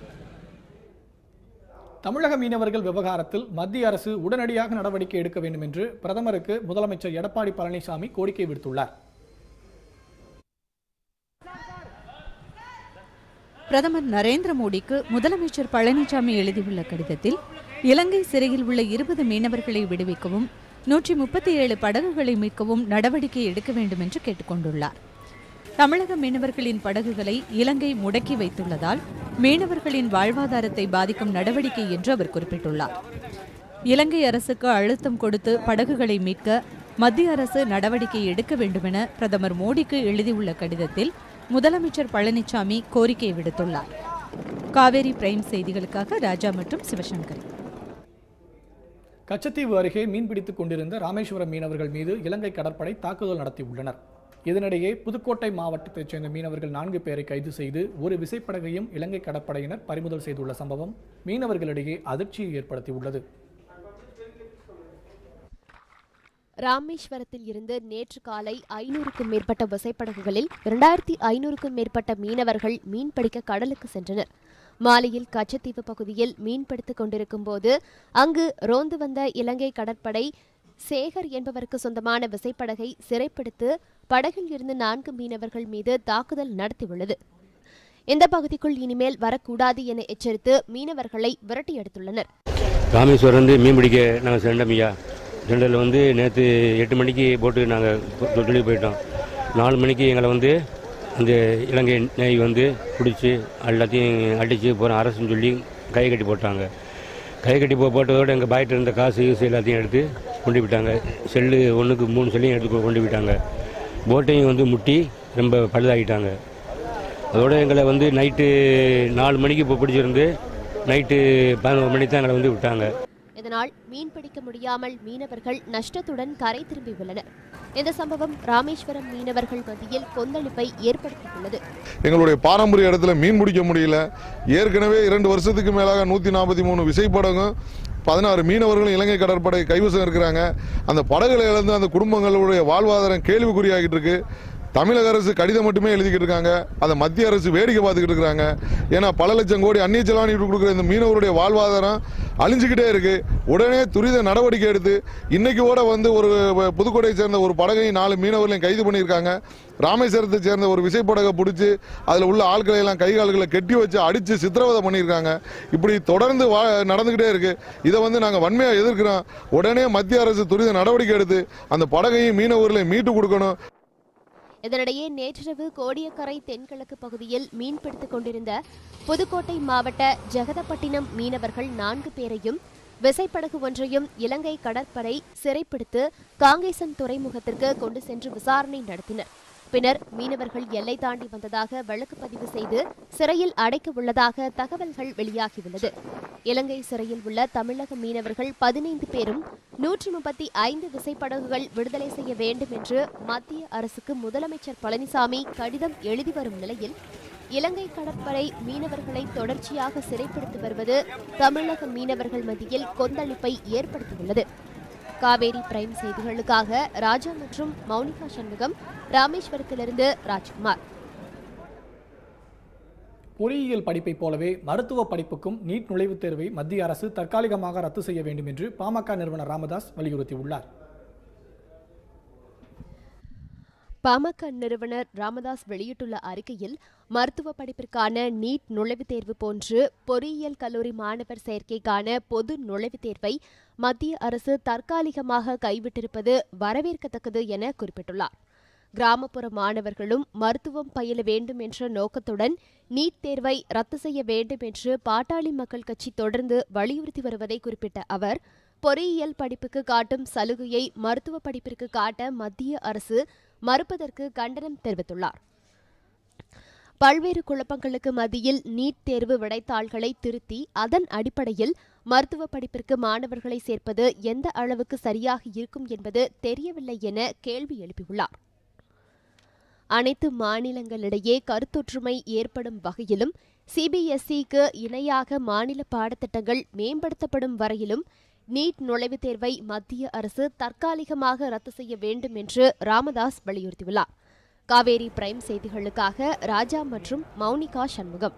தமிழக மீனவர்கள் விவகாரத்தில் மத்திய அரசு உடனடியாக நடவடிக்கை எடுக்க வேண்டும் என்று பிரதமருக்கு முதலமைச்சர் எடப்பாடி பழனிசாமி கோரிக்கை விடுத்துள்ளார் பிரதமர் நரேந்திர மோடிக்கு முதலமைச்சர் பழனிசாமி எழுதியுள்ள கடிதத்தில் இலங்கை சிறையில் உள்ள இருபது மீனவர்களை விடுவிக்கவும் நூற்றி முப்பத்தி ஏழு படகுகளை மீட்கவும் நடவடிக்கை எடுக்க வேண்டும் என்று கேட்டுக்கொண்டுள்ளார் தமிழக மீனவர்களின் படகுகளை இலங்கை முடக்கி வைத்துள்ளதால் மீனவர்களின் வாழ்வாதாரத்தை பாதிக்கும் நடவடிக்கை என்று அவர் குறிப்பிட்டுள்ளார் இலங்கை அரசுக்கு அழுத்தம் கொடுத்து படகுகளை மீட்க மத்திய அரசு நடவடிக்கை எடுக்க வேண்டுமென பிரதமர் மோடிக்கு எழுதியுள்ள கடிதத்தில் முதலமைச்சர் பழனிசாமி கோரிக்கை விடுத்துள்ளார் காவேரி பிரைம் செய்திகளுக்காக ராஜா மற்றும் சிவசங்கரி கச்சத்தீவு அருகே மீன்பிடித்துக் கொண்டிருந்த ராமேஸ்வரம் மீனவர்கள் மீது இலங்கை கடற்படை தாக்குதல் நடத்தியுள்ளனர் இதனிடையே புதுக்கோட்டை மாவட்டத்தைச் சேர்ந்த மீனவர்கள் நான்கு பேரை கைது செய்து ஒரு விசைப்படகையும் இலங்கை கடற்படையினர் பறிமுதல் செய்துள்ள சம்பவம் மீனவர்களிடையே அதிர்ச்சியை ஏற்படுத்தியுள்ளது ராமேஸ்வரத்தில் இருந்து நேற்று காலை ஐநூறுக்கும் மேற்பட்ட விசைப்படகுகளில் இரண்டாயிரத்தி ஐநூறுக்கும் மேற்பட்ட மீனவர்கள் மீன்பிடிக்க கடலுக்கு சென்றனர் மாலையில் கச்சத்தீவு பகுதியில் மீன்பிடித்துக் கொண்டிருக்கும் போது அங்கு ரோந்து வந்த இலங்கை கடற்படை சேகர் என்பவருக்கு சொந்தமான விசைப்படகை சிறைப்பிடித்து படகில் இருந்து நான்கு மீனவர்கள் மீது தாக்குதல் நடத்தியுள்ளது இந்த பகுதிக்குள் இனிமேல் வரக்கூடாது என எச்சரித்து மீனவர்களை விரட்டி எடுத்துள்ளனர் ராமேஸ்வரம் வந்து மீன் பிடிக்க நாங்கள் சென்றோம் ஐயா சென்றதில் வந்து நேற்று எட்டு மணிக்கு போட்டு நாங்கள் தொழிலுக்கு போயிட்டோம் நாலு மணிக்கு எங்களை வந்து அந்த இலங்கை நேய் வந்து பிடிச்சி எல்லாத்தையும் அடித்து போகிறோம் அரசுன்னு சொல்லி கை கட்டி போட்டாங்க கை கட்டி போ போட்டதோடு எங்கள் பாய்ட்டு இருந்த காசு கீசு எல்லாத்தையும் எடுத்து கொண்டு போயிட்டாங்க செல்லு ஒன்றுக்கு மூணு செல்லையும் எடுத்து கொண்டு போயிட்டாங்க போட்டையும் வந்து முட்டி ரொம்ப பழுதாகிட்டாங்க அதோட எங்களை வந்து நைட்டு நாலு மணிக்கு இப்போ பிடிச்சிருந்து நைட்டு பதினோரு மணிக்கு தான் எங்களை வந்து விட்டாங்க இதனால் மீன் பிடிக்க முடியாமல் மீனவர்கள் நஷ்டத்துடன் கரை திரும்பியுள்ளனர் இந்த சம்பவம் ராமேஸ்வரம் மீனவர்கள் மத்தியில் கொந்தளிப்பை ஏற்படுத்தியுள்ளது எங்களுடைய பாரம்பரிய இடத்துல மீன் பிடிக்க முடியல ஏற்கனவே இரண்டு வருஷத்துக்கு மேலாக நூற்றி நாற்பத்தி மூணு விசைப்படகும் பதினாறு மீனவர்களும் இலங்கை கடற்படை கைவசம் இருக்கிறாங்க அந்த படகுகளை இழந்து அந்த குடும்பங்களுடைய வாழ்வாதாரம் கேள்விக்குறியாகிட்டு இருக்கு தமிழக அரசு கடிதம் மட்டுமே எழுதிக்கிட்டு இருக்காங்க அதை மத்திய அரசு வேடிக்கை பார்த்துக்கிட்டு இருக்காங்க ஏன்னா பல லட்சம் கோடி அந்நிய செலாவணி கொடுக்குற இந்த மீனவருடைய வாழ்வாதாரம் அழிஞ்சுக்கிட்டே இருக்கு உடனே துரித நடவடிக்கை எடுத்து இன்னைக்கு கூட வந்து ஒரு புதுக்கோட்டையை சேர்ந்த ஒரு படகையும் நாலு மீனவர்களையும் கைது பண்ணியிருக்காங்க ராமேஸ்வரத்தை சேர்ந்த ஒரு விசைப்படகை பிடிச்சி அதில் உள்ள ஆட்களை எல்லாம் கை கால்களை கெட்டி வச்சு அடித்து சித்திரவதை பண்ணியிருக்காங்க இப்படி தொடர்ந்து வா நடந்துக்கிட்டே இருக்கு இதை வந்து நாங்கள் வன்மையாக எதிர்க்கிறோம் உடனே மத்திய அரசு துரித நடவடிக்கை எடுத்து அந்த படகையும் மீனவர்களையும் மீட்டு கொடுக்கணும் இதனிடையே நேற்றிரவு கோடியக்கரை தென்கிழக்கு பகுதியில் மீன்பிடித்துக் கொண்டிருந்த புதுக்கோட்டை மாவட்ட ஜெகதப்பட்டினம் மீனவர்கள் நான்கு பேரையும் விசைப்படகு ஒன்றையும் இலங்கை கடற்படை சிறைப்பிடித்து காங்கேசன் துறைமுகத்திற்கு கொண்டு சென்று விசாரணை நடத்தினர் பின்னர் மீனவர்கள் எல்லை தாண்டி வந்ததாக வழக்கு பதிவு செய்து சிறையில் அடைக்க உள்ளதாக தகவல்கள் வெளியாகியுள்ளது இலங்கை சிறையில் உள்ள தமிழக மீனவர்கள் பதினைந்து பேரும் நூற்றி முப்பத்தி ஐந்து விசைப்படகுகள் விடுதலை செய்ய வேண்டும் என்று மத்திய அரசுக்கு முதலமைச்சர் பழனிசாமி கடிதம் எழுதி வரும் நிலையில் இலங்கை கடற்படை மீனவர்களை தொடர்ச்சியாக சிறைப்பிடித்து வருவது தமிழக மீனவர்கள் மத்தியில் கொந்தளிப்பை ஏற்படுத்தியுள்ளது காவேரி பிரைம் செய்திகளுக்காக ராஜா மற்றும் மௌனிகா சண்முகம் ராமேஸ்வரத்திலிருந்து ராஜ்குமார் பொறியியல் படிப்பைப் போலவே மருத்துவ படிப்புக்கும் நீட் நுழைவுத் தேர்வை மத்திய அரசு தற்காலிகமாக ரத்து செய்ய வேண்டும் என்று பாமக நிறுவனர் ராமதாஸ் வலியுறுத்தியுள்ளார் பாமக நிறுவனர் ராமதாஸ் வெளியிட்டுள்ள அறிக்கையில் மருத்துவ படிப்பிற்கான நீட் நுழைவுத் தேர்வு போன்று பொறியியல் கல்லூரி மாணவர் சேர்க்கைக்கான பொது நுழைவுத் தேர்வை மத்திய அரசு தற்காலிகமாக கைவிட்டிருப்பது வரவேற்கத்தக்கது என குறிப்பிட்டுள்ளார் கிராமப்புற மாணவர்களும் மருத்துவம் பயில வேண்டும் என்ற நோக்கத்துடன் நீட் தேர்வை ரத்து செய்ய வேண்டும் என்று பாட்டாளி மக்கள் கட்சி தொடர்ந்து வலியுறுத்தி வருவதை குறிப்பிட்ட அவர் பொறியியல் படிப்புக்கு காட்டும் சலுகையை மருத்துவ படிப்பிற்கு காட்ட மத்திய அரசு மறுப்பதற்கு கண்டனம் தெரிவித்துள்ளார் பல்வேறு குழப்பங்களுக்கு மத்தியில் நீட் தேர்வு விடைத்தாள்களை திருத்தி அதன் அடிப்படையில் மருத்துவ படிப்பிற்கு மாணவர்களை சேர்ப்பது எந்த அளவுக்கு சரியாக இருக்கும் என்பது தெரியவில்லை என கேள்வி எழுப்பியுள்ளார் அனைத்து மாநிலங்களிடையே கருத்தொற்றுமை ஏற்படும் வகையிலும் சிபிஎஸ்இக்கு இணையாக மாநில பாடத்திட்டங்கள் மேம்படுத்தப்படும் வரையிலும் நீட் நுழைவுத் தேர்வை மத்திய அரசு தற்காலிகமாக ரத்து செய்ய வேண்டும் என்று ராமதாஸ் வலியுறுத்தியுள்ளார் காவேரி பிரைம் செய்திகளுக்காக ராஜா மற்றும் மௌனிகா சண்முகம்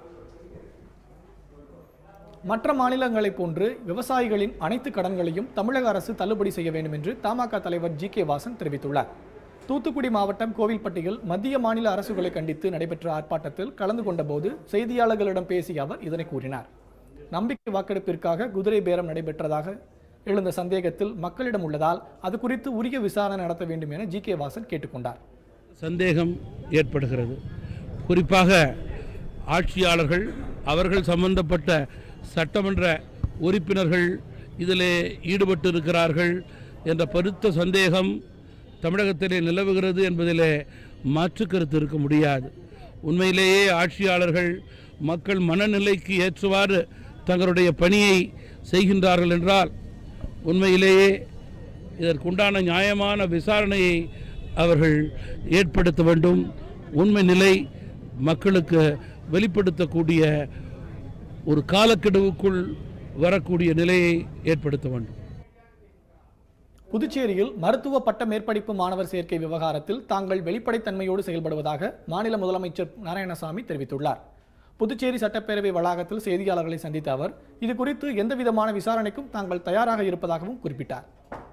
மற்ற மாநிலங்களைப் போன்று விவசாயிகளின் அனைத்து கடன்களையும் தமிழக அரசு தள்ளுபடி செய்ய வேண்டும் என்று தமாக தலைவர் ஜி கே வாசன் தெரிவித்துள்ளார் தூத்துக்குடி மாவட்டம் கோவில்பட்டியில் மத்திய மாநில அரசுகளை கண்டித்து நடைபெற்ற ஆர்ப்பாட்டத்தில் கலந்து கொண்டபோது செய்தியாளர்களிடம் பேசிய அவர் இதனை கூறினார் நம்பிக்கை வாக்கெடுப்பிற்காக குதிரை பேரம் நடைபெற்றதாக எழுந்த சந்தேகத்தில் மக்களிடம் உள்ளதால் அது குறித்து உரிய விசாரணை நடத்த வேண்டும் என ஜி கே வாசன் கேட்டுக்கொண்டார் சந்தேகம் ஏற்படுகிறது குறிப்பாக ஆட்சியாளர்கள் அவர்கள் சம்பந்தப்பட்ட சட்டமன்ற உறுப்பினர்கள் இதிலே ஈடுபட்டு இருக்கிறார்கள் என்ற பருத்த சந்தேகம் தமிழகத்திலே நிலவுகிறது என்பதிலே மாற்று கருத்து இருக்க முடியாது உண்மையிலேயே ஆட்சியாளர்கள் மக்கள் மனநிலைக்கு ஏற்றவாறு தங்களுடைய பணியை செய்கின்றார்கள் என்றால் உண்மையிலேயே இதற்குண்டான நியாயமான விசாரணையை அவர்கள் ஏற்படுத்த வேண்டும் உண்மை நிலை மக்களுக்கு வெளிப்படுத்தக்கூடிய ஒரு காலக்கெடுவுக்குள் வரக்கூடிய நிலையை ஏற்படுத்த வேண்டும் புதுச்சேரியில் மருத்துவ பட்ட மேற்படிப்பு மாணவர் சேர்க்கை விவகாரத்தில் தாங்கள் வெளிப்படைத்தன்மையோடு செயல்படுவதாக மாநில முதலமைச்சர் நாராயணசாமி தெரிவித்துள்ளார் புதுச்சேரி சட்டப்பேரவை வளாகத்தில் செய்தியாளர்களை சந்தித்த அவர் இது குறித்து எந்தவிதமான விசாரணைக்கும் தாங்கள் தயாராக இருப்பதாகவும் குறிப்பிட்டார்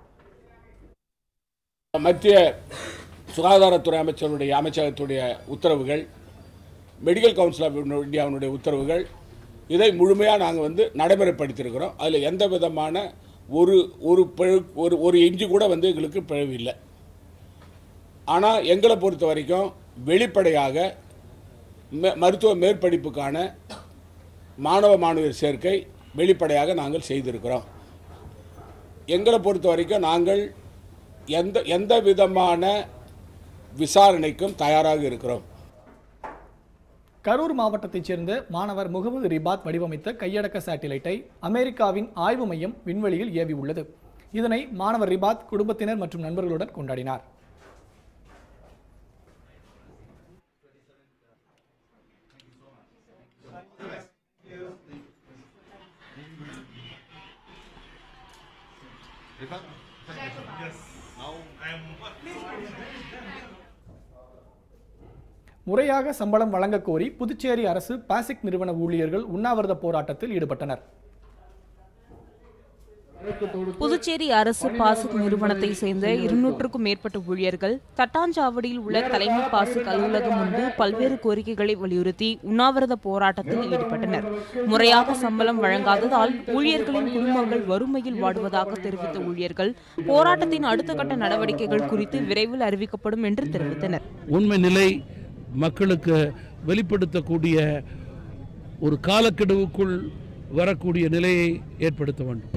மத்திய சுகாதாரத்துறை அமைச்சருடைய அமைச்சகத்துடைய உத்தரவுகள் மெடிக்கல் கவுன்சில் ஆஃப் இந்தியாவினுடைய உத்தரவுகள் இதை முழுமையாக நாங்கள் வந்து நடைமுறைப்படுத்தியிருக்கிறோம் அதில் எந்த விதமான ஒரு ஒரு பிழு ஒரு ஒரு இன்ச்சு கூட வந்து எங்களுக்கு பிழவு இல்லை ஆனால் எங்களை பொறுத்த வரைக்கும் வெளிப்படையாக மே- மருத்துவ மேற்படிப்புக்கான மாணவ மாணவியர் சேர்க்கை வெளிப்படையாக நாங்கள் செய்திருக்கிறோம் எங்களை பொறுத்த வரைக்கும் நாங்கள் எந்த எந்த விதமான விசாரணைக்கும் தயாராக இருக்கிறோம் கரூர் மாவட்டத்தைச் சேர்ந்த மாணவர் முகமது ரிபாத் வடிவமைத்த கையடக்க சேட்டிலைட்டை அமெரிக்காவின் ஆய்வு மையம் விண்வெளியில் ஏவி உள்ளது இதனை மாணவர் ரிபாத் குடும்பத்தினர் மற்றும் நண்பர்களுடன் கொண்டாடினார் முறையாக சம்பளம் வழங்கக் கோரி புதுச்சேரி அரசு பாசிக் நிறுவன ஊழியர்கள் உண்ணாவிரத போராட்டத்தில் ஈடுபட்டனர் புதுச்சேரி அரசு பாசிக் நிறுவனத்தை சேர்ந்த இருநூற்றுக்கும் மேற்பட்ட ஊழியர்கள் தட்டாஞ்சாவடியில் உள்ள தலைமை பாசிக் அலுவலகம் முன்பு பல்வேறு கோரிக்கைகளை வலியுறுத்தி உண்ணாவிரத போராட்டத்தில் ஈடுபட்டனர் முறையாக சம்பளம் வழங்காததால் ஊழியர்களின் குடும்பங்கள் வறுமையில் வாடுவதாக தெரிவித்த ஊழியர்கள் போராட்டத்தின் அடுத்த கட்ட நடவடிக்கைகள் குறித்து விரைவில் அறிவிக்கப்படும் என்று தெரிவித்தனர் உண்மை நிலை மக்களுக்கு வெளிப்படுத்தக்கூடிய ஒரு காலக்கெடுவுக்குள் வரக்கூடிய நிலையை ஏற்படுத்த வேண்டும்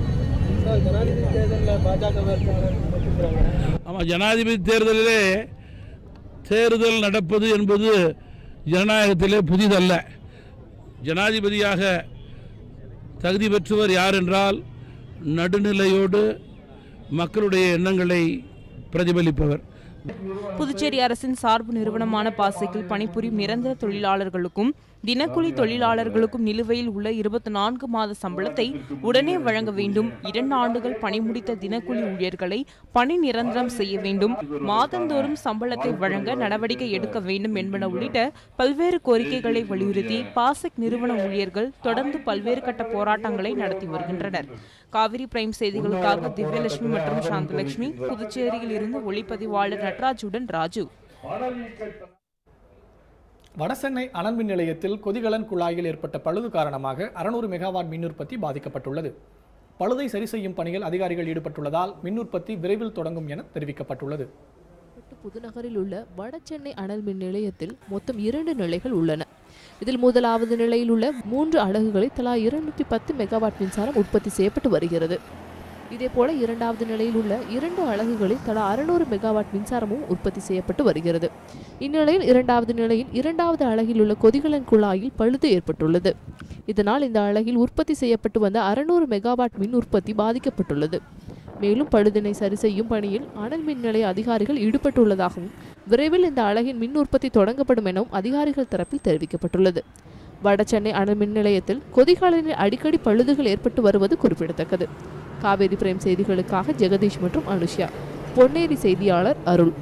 ஆமாம் ஜனாதிபதி தேர்தலிலே தேர்தல் நடப்பது என்பது ஜனநாயகத்திலே புதிதல்ல ஜனாதிபதியாக தகுதி பெற்றவர் யார் என்றால் நடுநிலையோடு மக்களுடைய எண்ணங்களை பிரதிபலிப்பவர் புதுச்சேரி அரசின் சார்பு நிறுவனமான பாசிக்கில் பணிபுரியும் நிரந்தர தொழிலாளர்களுக்கும் தினக்கூலி தொழிலாளர்களுக்கும் நிலுவையில் உள்ள இருபத்தி நான்கு மாத சம்பளத்தை உடனே வழங்க வேண்டும் இரண்டு ஆண்டுகள் பணி முடித்த தினக்கூலி ஊழியர்களை பணி நிரந்தரம் செய்ய வேண்டும் மாதந்தோறும் சம்பளத்தை வழங்க நடவடிக்கை எடுக்க வேண்டும் என்பன உள்ளிட்ட பல்வேறு கோரிக்கைகளை வலியுறுத்தி பாசிக் நிறுவன ஊழியர்கள் தொடர்ந்து பல்வேறு கட்ட போராட்டங்களை நடத்தி வருகின்றனர் காவிரி பிரைம் செய்திகளுக்காக திவ்யலட்சுமி மற்றும் சாந்தலட்சுமி புதுச்சேரியில் இருந்து ஒளிப்பதிவாளர் நட்ராஜுடன் ராஜு வடசென்னை அனல் மின் நிலையத்தில் கொதிகலன் குழாயில் ஏற்பட்ட பழுது காரணமாக அறுநூறு மெகாவாட் மின் உற்பத்தி பாதிக்கப்பட்டுள்ளது பழுதை சரி செய்யும் பணியில் அதிகாரிகள் ஈடுபட்டுள்ளதால் மின் உற்பத்தி விரைவில் தொடங்கும் என தெரிவிக்கப்பட்டுள்ளது புதுநகரில் உள்ள வடசென்னை அனல் மின் நிலையத்தில் மொத்தம் இரண்டு நிலைகள் உள்ளன இதில் முதலாவது நிலையில் உள்ள மூன்று அலகுகளில் தலா இருநூற்றி பத்து மெகாவாட் மின்சாரம் உற்பத்தி செய்யப்பட்டு வருகிறது இதேபோல இரண்டாவது நிலையில் உள்ள இரண்டு அலகுகளில் தலா அறுநூறு மெகாவாட் மின்சாரமும் உற்பத்தி செய்யப்பட்டு வருகிறது இந்நிலையில் இரண்டாவது நிலையில் இரண்டாவது அலகில் உள்ள கொதிகலன் குழாயில் பழுது ஏற்பட்டுள்ளது இதனால் இந்த அலகில் உற்பத்தி செய்யப்பட்டு வந்த அறுநூறு மெகாவாட் மின் உற்பத்தி பாதிக்கப்பட்டுள்ளது மேலும் பழுதினை சரி செய்யும் பணியில் அனல் மின் நிலைய அதிகாரிகள் ஈடுபட்டுள்ளதாகவும் விரைவில் இந்த அலகின் மின் உற்பத்தி தொடங்கப்படும் எனவும் அதிகாரிகள் தரப்பில் தெரிவிக்கப்பட்டுள்ளது வடசென்னை அனல் மின் நிலையத்தில் கொதிகாலனில் அடிக்கடி பழுதுகள் ஏற்பட்டு வருவது குறிப்பிடத்தக்கது காவேரி பிரேம் செய்திகளுக்காக ஜெகதீஷ் மற்றும் அனுஷ்யா பொன்னேரி செய்தியாளர் அருள்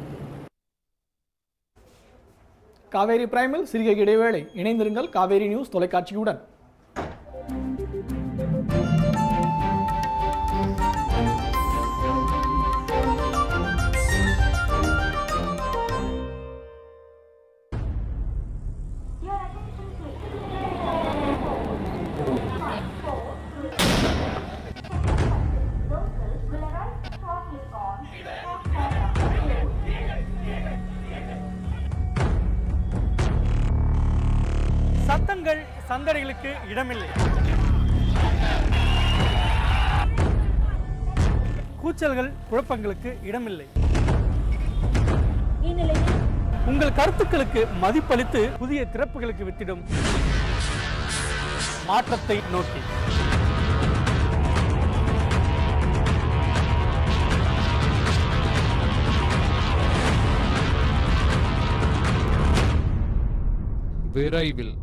காவேரி பிரைமில் சிறிய இடைவேளை இணைந்திருங்கள் காவேரி நியூஸ் தொலைக்காட்சியுடன் சத்தங்கள் சந்தடிகளுக்கு இடமில்லை கூச்சல்கள் குழப்பங்களுக்கு இடமில்லை உங்கள் கருத்துக்களுக்கு மதிப்பளித்து புதிய திறப்புகளுக்கு வித்திடும் மாற்றத்தை நோக்கி விரைவில்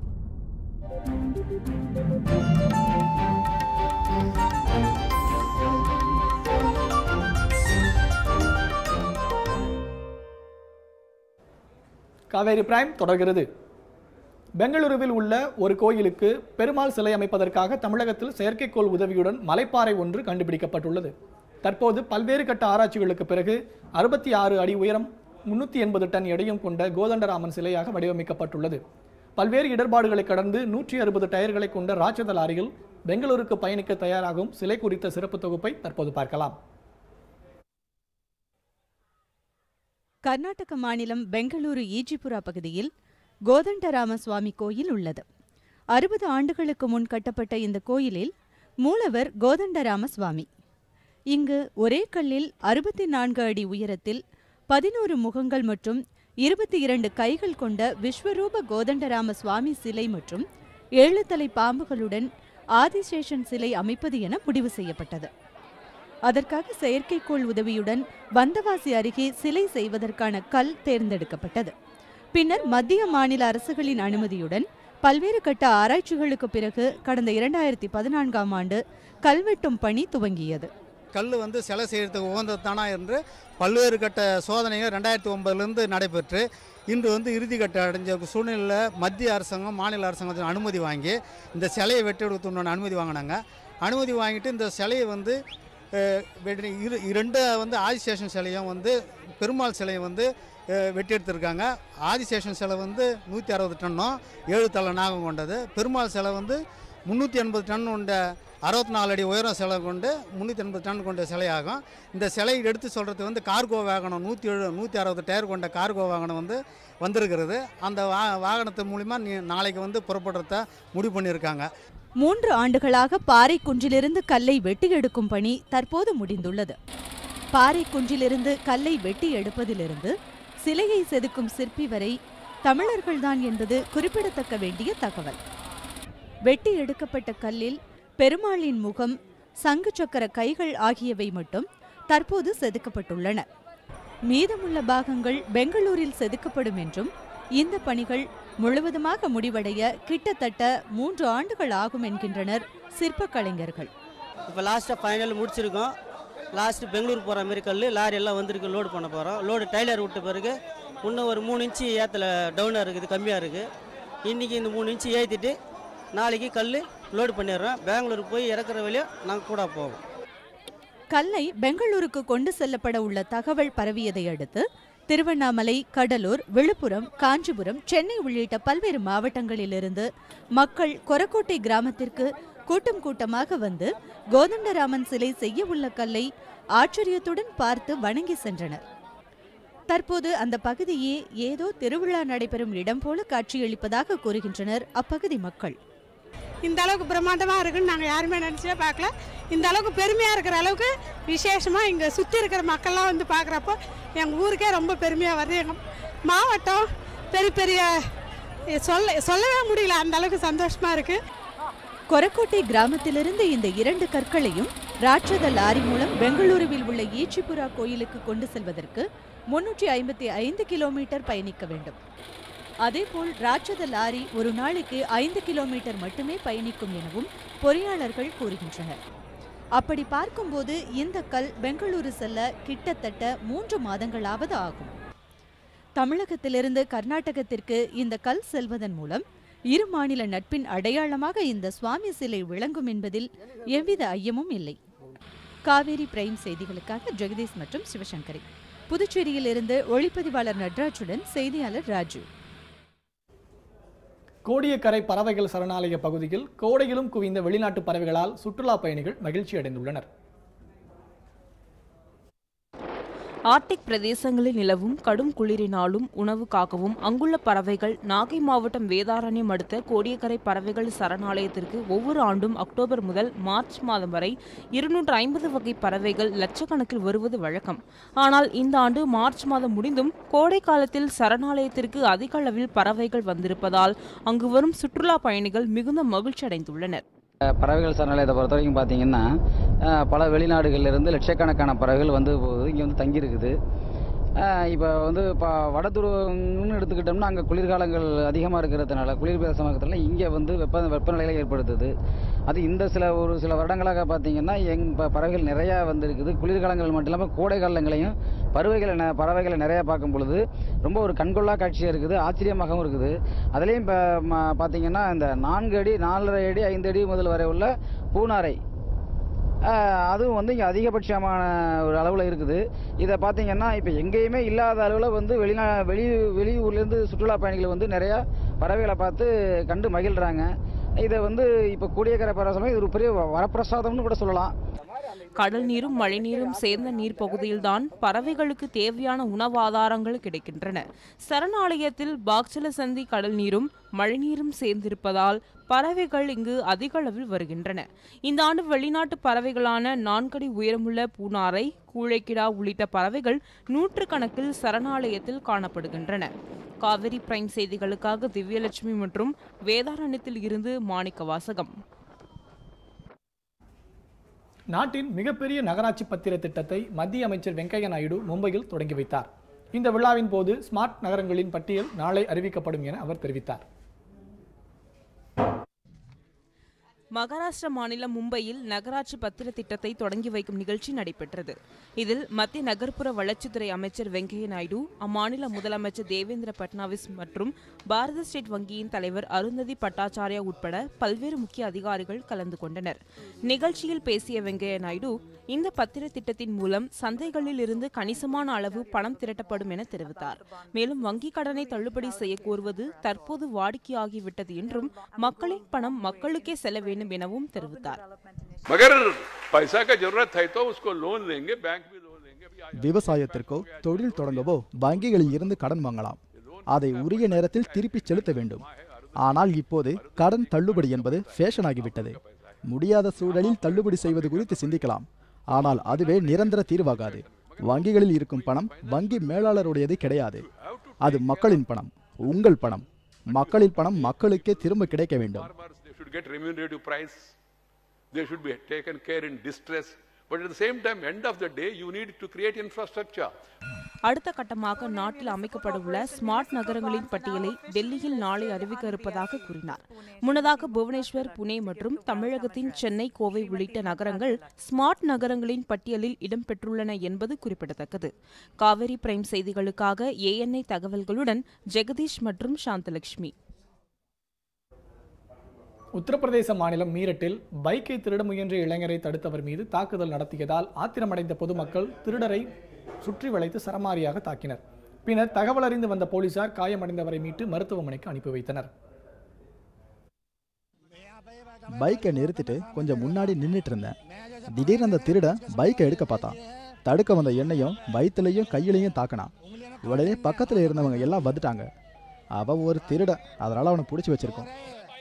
காவேரி பிரைம் தொடர்கிறது பெங்களூருவில் உள்ள ஒரு கோயிலுக்கு பெருமாள் சிலை அமைப்பதற்காக தமிழகத்தில் செயற்கைக்கோள் உதவியுடன் மலைப்பாறை ஒன்று கண்டுபிடிக்கப்பட்டுள்ளது தற்போது பல்வேறு கட்ட ஆராய்ச்சிகளுக்கு பிறகு அறுபத்தி ஆறு அடி உயரம் முன்னூற்றி எண்பது டன் எடையும் கொண்ட கோதண்டராமன் சிலையாக வடிவமைக்கப்பட்டுள்ளது பல்வேறு இடர்பாடுகளை கடந்து நூற்றி அறுபது டயர்களை கொண்ட ராட்சத லாரியில் பெங்களூருக்கு பயணிக்க தயாராகும் சிலை குறித்த சிறப்பு தொகுப்பை தற்போது பார்க்கலாம் கர்நாடக மாநிலம் பெங்களூரு ஈஜிபுரா பகுதியில் கோதண்டராம சுவாமி கோயில் உள்ளது அறுபது ஆண்டுகளுக்கு முன் கட்டப்பட்ட இந்த கோயிலில் மூலவர் கோதண்டராம சுவாமி இங்கு ஒரே கல்லில் அறுபத்தி நான்கு அடி உயரத்தில் பதினோரு முகங்கள் மற்றும் இருபத்தி இரண்டு கைகள் கொண்ட விஸ்வரூப கோதண்டராம சுவாமி சிலை மற்றும் ஏழு தலை பாம்புகளுடன் ஆதிசேஷன் சிலை அமைப்பது என முடிவு செய்யப்பட்டது அதற்காக செயற்கைக்கோள் உதவியுடன் வந்தவாசி அருகே சிலை செய்வதற்கான கல் தேர்ந்தெடுக்கப்பட்டது பின்னர் மத்திய மாநில அரசுகளின் அனுமதியுடன் பல்வேறு கட்ட ஆராய்ச்சிகளுக்கு பிறகு கடந்த இரண்டாயிரத்தி பதினான்காம் ஆண்டு கல்வெட்டும் பணி துவங்கியது கல் வந்து சிலை செய்கிறதுக்கு உகந்தது தானா என்று பல்வேறு கட்ட சோதனைகள் ரெண்டாயிரத்தி ஒன்பதுலேருந்து நடைபெற்று இன்று வந்து இறுதிக்கட்ட அடைஞ்ச சூழ்நிலையில் மத்திய அரசாங்கம் மாநில அரசாங்கத்தின் அனுமதி வாங்கி இந்த சிலையை வெட்டெடுக்கணும்னு அனுமதி வாங்கினாங்க அனுமதி வாங்கிட்டு இந்த சிலையை வந்து அஹ், வெட்டி- இரு இரண்டு வந்து ஆதிசேஷன் சிலையும் வந்து பெருமாள் சிலையும் வந்து அஹ், வெட்டி எடுத்திருக்காங்க ஆதிசேஷன் சிலை வந்து நூற்றி அறுபது டன்னும் ஏழு தலை நாகம் கொண்டது பெருமாள் சிலை வந்து முந்நூற்றி எண்பது டன் கொண்ட அறுபத்தி நாலு அடி உயரம் சிலை கொண்டு முந்நூற்றி எண்பது டன் கொண்ட சிலையாகும் இந்த சிலையை எடுத்து சொல்கிறது வந்து கார்கோ வாகனம் நூற்றி ஏழு நூற்றி அறுபது டயர் கொண்ட கார்கோ வாகனம் வந்து வந்திருக்கிறது அந்த வா வாகனத்து மூலிமா நீ நாளைக்கு வந்து புறப்படுறத முடிவு பண்ணியிருக்காங்க மூன்று ஆண்டுகளாக பாறை குன்றிலிருந்து கல்லை வெட்டி எடுக்கும் பணி தற்போது முடிந்துள்ளது பாறை குன்றிலிருந்து கல்லை வெட்டி எடுப்பதிலிருந்து சிலையை செதுக்கும் சிற்பி வரை தமிழர்கள்தான் என்பது குறிப்பிடத்தக்க வேண்டிய தகவல் வெட்டி எடுக்கப்பட்ட கல்லில் பெருமாளின் முகம் சங்கு சக்கர கைகள் ஆகியவை மட்டும் தற்போது செதுக்கப்பட்டுள்ளன மீதமுள்ள பாகங்கள் பெங்களூரில் செதுக்கப்படும் என்றும் இந்த பணிகள் முழுவதுமாக முடிவடைய கிட்டத்தட்ட மூன்று ஆண்டுகள் ஆகும் என்கின்றனர் சிற்பக் கலைஞர்கள் இப்போ லாஸ்ட்டாக ஃபைனல் முடிச்சிருக்கோம் லாஸ்ட் பெங்களூர் போகிற மாதிரி கல் லாரி எல்லாம் வந்திருக்கு லோடு பண்ண போகிறோம் லோடு டைலர் விட்ட பிறகு இன்னும் ஒரு மூணு இன்ச்சு ஏற்றல டவுனாக இருக்குது கம்மியாக இருக்குது இன்றைக்கி இந்த மூணு இன்ச்சு ஏற்றிட்டு நாளைக்கு கல் லோடு பண்ணிடுறோம் பெங்களூர் போய் இறக்குற வழியாக நாங்கள் கூட போவோம் கல்லை பெங்களூருக்கு கொண்டு செல்லப்பட உள்ள தகவல் பரவியதை அடுத்து திருவண்ணாமலை கடலூர் விழுப்புரம் காஞ்சிபுரம் சென்னை உள்ளிட்ட பல்வேறு மாவட்டங்களிலிருந்து மக்கள் கொரக்கோட்டை கிராமத்திற்கு கூட்டம் கூட்டமாக வந்து கோதண்டராமன் சிலை செய்ய உள்ள கல்லை ஆச்சரியத்துடன் பார்த்து வணங்கி சென்றனர் தற்போது அந்த பகுதியே ஏதோ திருவிழா நடைபெறும் இடம் போல காட்சியளிப்பதாக கூறுகின்றனர் அப்பகுதி மக்கள் இந்த அளவுக்கு பிரம்மாண்டமாக இருக்குன்னு நாங்கள் யாருமே நினச்சே பார்க்கல இந்த அளவுக்கு பெருமையாக இருக்கிற அளவுக்கு விசேஷமாக இங்கே சுற்றி இருக்கிற மக்கள்லாம் வந்து பார்க்குறப்போ எங்கள் ஊருக்கே ரொம்ப பெருமையாக வருது எங்கள் மாவட்டம் பெரிய பெரிய சொல்ல சொல்லவே முடியல அந்த அளவுக்கு சந்தோஷமாக இருக்குது கொரக்கோட்டை கிராமத்திலிருந்து இந்த இரண்டு கற்களையும் ராட்சத லாரி மூலம் பெங்களூருவில் உள்ள ஈச்சிபுரா கோயிலுக்கு கொண்டு செல்வதற்கு முன்னூற்றி ஐம்பத்தி ஐந்து கிலோமீட்டர் பயணிக்க வேண்டும் அதேபோல் ராட்சத லாரி ஒரு நாளைக்கு ஐந்து கிலோமீட்டர் மட்டுமே பயணிக்கும் எனவும் பொறியாளர்கள் கூறுகின்றனர் அப்படி பார்க்கும்போது இந்த கல் பெங்களூரு செல்ல கிட்டத்தட்ட மூன்று மாதங்களாவது ஆகும் தமிழகத்திலிருந்து கர்நாடகத்திற்கு இந்த கல் செல்வதன் மூலம் இரு மாநில நட்பின் அடையாளமாக இந்த சுவாமி சிலை விளங்கும் என்பதில் எவ்வித ஐயமும் இல்லை காவேரி பிரைம் செய்திகளுக்காக ஜெகதீஷ் மற்றும் சிவசங்கரி புதுச்சேரியிலிருந்து ஒளிப்பதிவாளர் நட்ராஜுடன் செய்தியாளர் ராஜு கோடியக்கரை பறவைகள் சரணாலய பகுதியில் கோடையிலும் குவிந்த வெளிநாட்டு பறவைகளால் சுற்றுலா பயணிகள் மகிழ்ச்சி அடைந்துள்ளனர் ஆர்டிக் பிரதேசங்களில் நிலவும் கடும் குளிரினாலும் உணவுக்காகவும் அங்குள்ள பறவைகள் நாகை மாவட்டம் வேதாரண்யம் அடுத்த கோடியக்கரை பறவைகள் சரணாலயத்திற்கு ஒவ்வொரு ஆண்டும் அக்டோபர் முதல் மார்ச் மாதம் வரை இருநூற்று ஐம்பது வகை பறவைகள் லட்சக்கணக்கில் வருவது வழக்கம் ஆனால் இந்த ஆண்டு மார்ச் மாதம் முடிந்தும் கோடை காலத்தில் சரணாலயத்திற்கு அதிக அளவில் பறவைகள் வந்திருப்பதால் அங்கு வரும் சுற்றுலா பயணிகள் மிகுந்த மகிழ்ச்சி அடைந்துள்ளனர் பறவைகள் சரணாலயத்தை பொறுத்த வரைக்கும் பார்த்தீங்கன்னா அஹ், பல வெளிநாடுகள்லேருந்து லட்சக்கணக்கான பறவைகள் வந்து போகுது இங்கே வந்து தங்கியிருக்குது இப்போ வந்து இப்போ வடதுருவம்னு எடுத்துக்கிட்டோம்னா அங்கே குளிர்காலங்கள் அதிகமாக இருக்கிறதுனால குளிர் பிரதேசமாக இருக்கிறதுனால இங்கே வந்து வெப்ப வெப்பநிலைகளை ஏற்படுத்துது அது இந்த சில ஒரு சில வருடங்களாக பார்த்தீங்கன்னா எங் இப்போ பறவைகள் நிறையா வந்திருக்குது குளிர்காலங்கள் மட்டும் இல்லாமல் கோடை காலங்களையும் பறவைகளை ந- பறவைகளை நிறையா பார்க்கும் பொழுது ரொம்ப ஒரு கண்கொள்ளா காட்சியாக இருக்குது ஆச்சரியமாகவும் இருக்குது அதுலேயும் இப்போ பார்த்தீங்கன்னா இந்த நான்கு அடி நாலரை அடி ஐந்து அடி முதல் வரை உள்ள பூனாரை ஆஹ் அதுவும் வந்து இங்கே அதிகபட்சமான ஒரு அளவில் இருக்குது இதை பார்த்தீங்கன்னா இப்போ எங்கேயுமே இல்லாத அளவில் வந்து வெளிநா வெளி வெளியூர்லேருந்து சுற்றுலா பயணிகள் வந்து நிறையா பறவைகளை பார்த்து கண்டு மகிழ்கிறாங்க இதை வந்து இப்போ கூடியக்கரை பறவை இது ஒரு பெரிய வ- வரப்பிரசாதம்னு கூட சொல்லலாம் கடல் நீரும் மழைநீரும் சேர்ந்த நீர் பகுதியில்தான் பறவைகளுக்கு தேவையான உணவாதாரங்கள் கிடைக்கின்றன சரணாலயத்தில் பாக்சலசந்தி கடல் நீரும் மழைநீரும் சேர்ந்திருப்பதால் பறவைகள் இங்கு அதிக அளவில் வருகின்றன இந்த ஆண்டு வெளிநாட்டு பறவைகளான நான்கடி உயரமுள்ள பூனாரை கூழைக்கிடா உள்ளிட்ட பறவைகள் நூற்றுக்கணக்கில் சரணாலயத்தில் காணப்படுகின்றன காவிரி பிரைம் செய்திகளுக்காக திவ்யலட்சுமி மற்றும் வேதாரண்யத்தில் இருந்து மாணிக்க வாசகம் நாட்டின் மிகப்பெரிய நகராட்சி பத்திர திட்டத்தை மத்திய அமைச்சர் வெங்கையா நாயுடு மும்பையில் தொடங்கி வைத்தார் இந்த விழாவின் போது ஸ்மார்ட் நகரங்களின் பட்டியல் நாளை அறிவிக்கப்படும் என அவர் தெரிவித்தார் மகாராஷ்டிர மாநிலம் மும்பையில் நகராட்சி பத்திர திட்டத்தை தொடங்கி வைக்கும் நிகழ்ச்சி நடைபெற்றது இதில் மத்திய நகர்ப்புற வளர்ச்சித்துறை அமைச்சர் வெங்கையா நாயுடு அம்மாநில முதலமைச்சர் தேவேந்திர பட்னாவிஸ் மற்றும் பாரத ஸ்டேட் வங்கியின் தலைவர் அருந்ததி பட்டாச்சார்யா உட்பட பல்வேறு முக்கிய அதிகாரிகள் கலந்து கொண்டனர் நிகழ்ச்சியில் பேசிய வெங்கையா நாயுடு இந்த பத்திர திட்டத்தின் மூலம் சந்தைகளில் இருந்து கணிசமான அளவு பணம் திரட்டப்படும் என தெரிவித்தார் மேலும் வங்கிக் கடனை தள்ளுபடி செய்ய கோருவது தற்போது வாடிக்கையாகிவிட்டது என்றும் மக்களின் பணம் மக்களுக்கே செல்ல வேண்டும் எனவும் தெரிவித்தார் मगर पैसा का जरूरत है तो उसको लोन लेंगे बैंक भी लोन लेंगे अभी आज- விவசாயத்திற்கோ தொழில் தொடங்கவோ வங்கிகளில் இருந்து கடன் வாங்கலாம் அதை உரிய நேரத்தில் திருப்பிச் செலுத்த வேண்டும் ஆனால் இப்போது கடன் தள்ளுபடி என்பது ஃபேஷன் ஆகிவிட்டது முடியாத சூழலில் தள்ளுபடி செய்வது குறித்து சிந்திக்கலாம் ஆனால் அதுவே நிரந்தர தீர்வாகாது வங்கிகளில் இருக்கும் பணம் வங்கி மேலாளருடையது கிடையாது அது மக்களின் பணம் உங்கள் பணம் மக்களின் பணம் மக்களுக்கே திரும்ப கிடைக்க வேண்டும் they should get remunerative price they should be taken care in distress but at the same time end of the day you need to create infrastructure அடுத்த கட்டமாக நாட்டில் அமைக்கப்படவுள்ள ஸ்மார்ட் நகரங்களின் பட்டியலை டெல்லியில் நாளை அறிவிக்க இருப்பதாக கூறினார் முன்னதாக புவனேஸ்வர் புனே மற்றும் தமிழகத்தின் சென்னை கோவை உள்ளிட்ட நகரங்கள் ஸ்மார்ட் நகரங்களின் பட்டியலில் இடம்பெற்றுள்ளன என்பது குறிப்பிடத்தக்கது காவிரி பிரைம் செய்திகளுக்காக ஏஎன்ஐ தகவல்களுடன் ஜெகதீஷ் மற்றும் சாந்தலட்சுமி உத்தரப்பிரதேச மாநிலம் மீரட்டில் பைக்கை திருட முயன்ற இளைஞரை தடுத்தவர் மீது தாக்குதல் நடத்தியதால் ஆத்திரமடைந்த பொதுமக்கள் திருடரை சுற்றி வளைத்து சரமாரியாக தாக்கினர் பின்னர் தகவல் அறிந்து வந்த போலீசார் காயமடைந்தவரை மீட்டு மருத்துவமனைக்கு அனுப்பி வைத்தனர் பைக்கை நிறுத்திட்டு கொஞ்சம் முன்னாடி நின்றுட்டு இருந்தேன் திடீர்னு அந்த திருடன் பைக்கை எடுக்க பார்த்தான் தடுக்க வந்த எண்ணெயும் வயிற்றுலையும் கையிலையும் தாக்கினான் உடனே பக்கத்தில் இருந்தவங்க எல்லாம் வந்துட்டாங்க அவன் ஒரு திருடன் அதனால அவனை பிடிச்சி வச்சிருக்கோம்